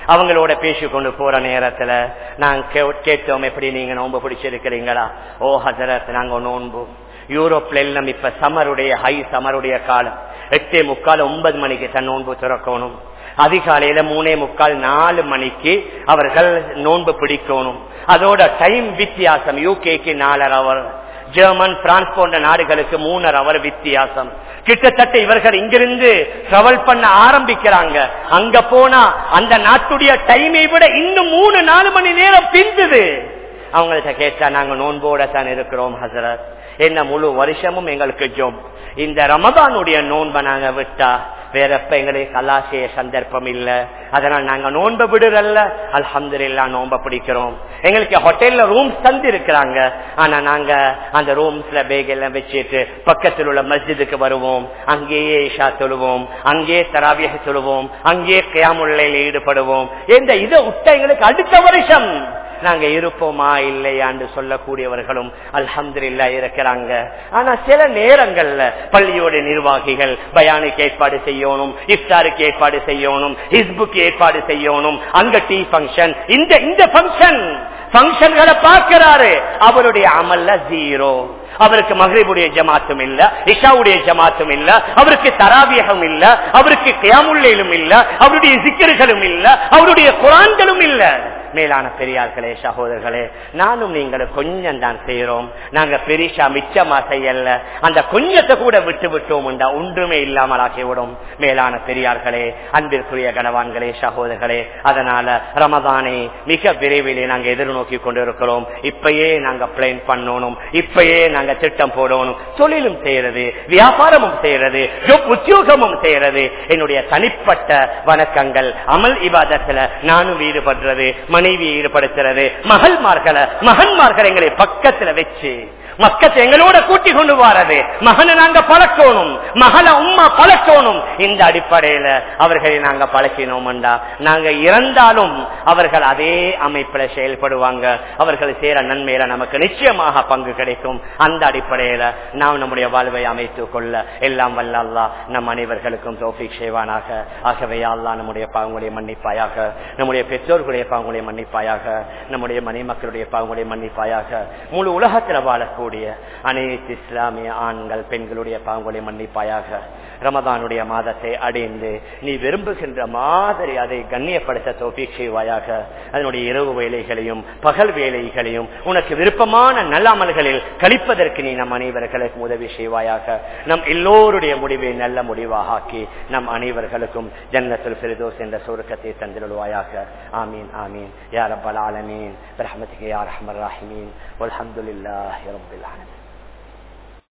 அவங்களோட பேசி கொண்டு போற நேரத்துல நான் கேட்டோம் எப்படி நீங்க நோன்பு பிடிச்சிருக்கிறீங்களா ஓ ஹசரத் நாங்க நோன்பு யூரோப்ல எல்லாம் இப்ப சமருடைய ஹை சமருடைய காலம் எட்டே முக்கால் ஒன்பது மணிக்கு தன் நோன்பு திறக்கணும் அதிகாலையில மூணே முக்கால் நாலு மணிக்கு அவர்கள் நோன்பு பிடிக்கணும் அதோட டைம் வித்தியாசம் யூகேக்கு நாலரை அவர் ஜெர்மன் பிரான்ஸ் போன்ற நாடுகளுக்கு மூணரை அவர் வித்தியாசம் கிட்டத்தட்ட இவர்கள் இங்கிருந்து டிராவல் பண்ண ஆரம்பிக்கிறாங்க அங்க போனா அந்த நாட்டுடைய டைமை விட இன்னும் மூணு நாலு மணி நேரம் பிந்துது அவங்கள்ட்ட கேட்டா நாங்க நோன்போட தான் இருக்கிறோம் ஹசரத் என்ன முழு வருஷமும் எங்களுக்கு ஜோம் இந்த ரமதானுடைய நோன்பை நாங்க விட்டா வேற எப்ப எங்களுக்கு கலாசிய சந்தர்ப்பம் இல்ல அதனால நாங்க நோன்பை விடுறல்ல அல்ஹம்து இல்லா நோன்ப பிடிக்கிறோம் எங்களுக்கு ஹோட்டல்ல ரூம்ஸ் தந்து இருக்கிறாங்க ஆனா நாங்க அந்த ரூம்ஸ்ல பேக் எல்லாம் வச்சுட்டு பக்கத்தில் உள்ள மஸ்ஜிதுக்கு வருவோம் அங்கேயே இஷா தொழுவோம் அங்கேயே தராவிய தொழுவோம் அங்கேயே கியாமுள்ளையில் ஈடுபடுவோம் இந்த இதை விட்ட எங்களுக்கு அடுத்த வருஷம் நாங்க இருப்போமா இல்லையான்னு சொல்லக்கூடியவர்களும் அல்ஹம்துல்லா இருக்கிறாங்க ஆனா சில நேரங்கள்ல பள்ளியோட நிர்வாகிகள் பயானுக்கு ஏற்பாடு செய்யணும் இஃப்தாருக்கு ஏற்பாடு செய்யணும் ஹிஸ்புக்கு ஏற்பாடு செய்யணும் அங்க டீ பங்கன் இந்த இந்த பங்கன் பங்கன்களை பார்க்கிறாரு அவருடைய அமல்ல ஜீரோ அவருக்கு மகிழ்வுடைய ஜமாத்தும் இல்ல இஷாவுடைய ஜமாத்தும் இல்ல அவருக்கு தராவியகம் இல்ல அவருக்கு கியாமுள்ளையிலும் இல்ல அவருடைய சிக்கர்களும் இல்ல அவருடைய குரான்களும் இல்ல மேலான பெரியார்களே சகோதரர்களே நானும் நீங்களும் கொஞ்சம் தான் செய்யறோம் நாங்க பெரிசா மிச்சமா செய்யல அந்த கொஞ்சத்தை கூட விட்டு விட்டோம் ஒன்றுமே இல்லாமல் ஆக்கிவிடும் மேலான பெரியார்களே அன்பிற்குரிய கனவான்களே சகோதரர்களே அதனால ரமதானை மிக விரைவிலே நாங்க எதிர்நோக்கி கொண்டிருக்கிறோம் இப்பயே நாங்க பிளான் பண்ணணும் இப்பயே நாங்க திட்டம் போடணும் தொழிலும் செய்யறது வியாபாரமும் செய்யறது உத்தியோகமும் செய்யறது என்னுடைய தனிப்பட்ட வணக்கங்கள் அமல் இபாதத்துல நானும் ஈடுபடுறது மனைவியை ஈடுபடுத்துறது மகள்மார்களை மகன்மார்களை எங்களை பக்கத்துல வச்சு மக்கத்தை எங்களோட கூட்டி கொண்டு வாரது மகனை நாங்க பழக்கணும் மகளை உம்மா பழக்கணும் இந்த அடிப்படையில அவர்களை நாங்க பழக்கினோம்டா நாங்க இறந்தாலும் அவர்கள் அதே அமைப்புல செயல்படுவாங்க அவர்கள் சேர நன்மையில நமக்கு நிச்சயமாக பங்கு கிடைக்கும் அந்த அடிப்படையில நாம் நம்முடைய வாழ்வை அமைத்துக் கொள்ள எல்லாம் வல்ல அல்லா நம் அனைவர்களுக்கும் தோஃபிக் செய்வானாக ஆகவே அல்லா நம்முடைய பாவங்களுடைய மன்னிப்பாயாக நம்முடைய பெற்றோர்களுடைய பாவங்களுடைய மன்னிப்பாயாக நம்முடைய மனைமக்களுடைய பாவங்களுடைய மன்னிப்பாயாக முழு உலகத்தில் வாழக்கூடிய அனைத்து இஸ்லாமிய ஆண்கள் பெண்களுடைய பாவங்களை மன்னிப்பாயாக ரமதானுடைய மாதத்தை அடைந்து நீ விரும்புகின்ற மாதிரி அதை கண்ணியப்படுத்த தோப்பிக் செய்வாயாக அதனுடைய இரவு வேலைகளையும் பகல் வேலைகளையும் உனக்கு விருப்பமான நல்லாமல்களில் கழிப்பதற்கு நீ நம் அனைவர்களுக்கும் உதவி செய்வாயாக நம் எல்லோருடைய முடிவை நல்ல முடிவாக ஆக்கி நம் அனைவர்களுக்கும் ஜன்னத்தில் பிரதோஸ் என்ற சுருக்கத்தை தந்திருவாயாக ஆமீன் ஆமீன் யார் அப்பல் ஆலமீன் ரஹமத்துக்கு யார் அஹமர் ராஹிமீன் அலமதுல்லாஹி ரபில் ஆலமீன்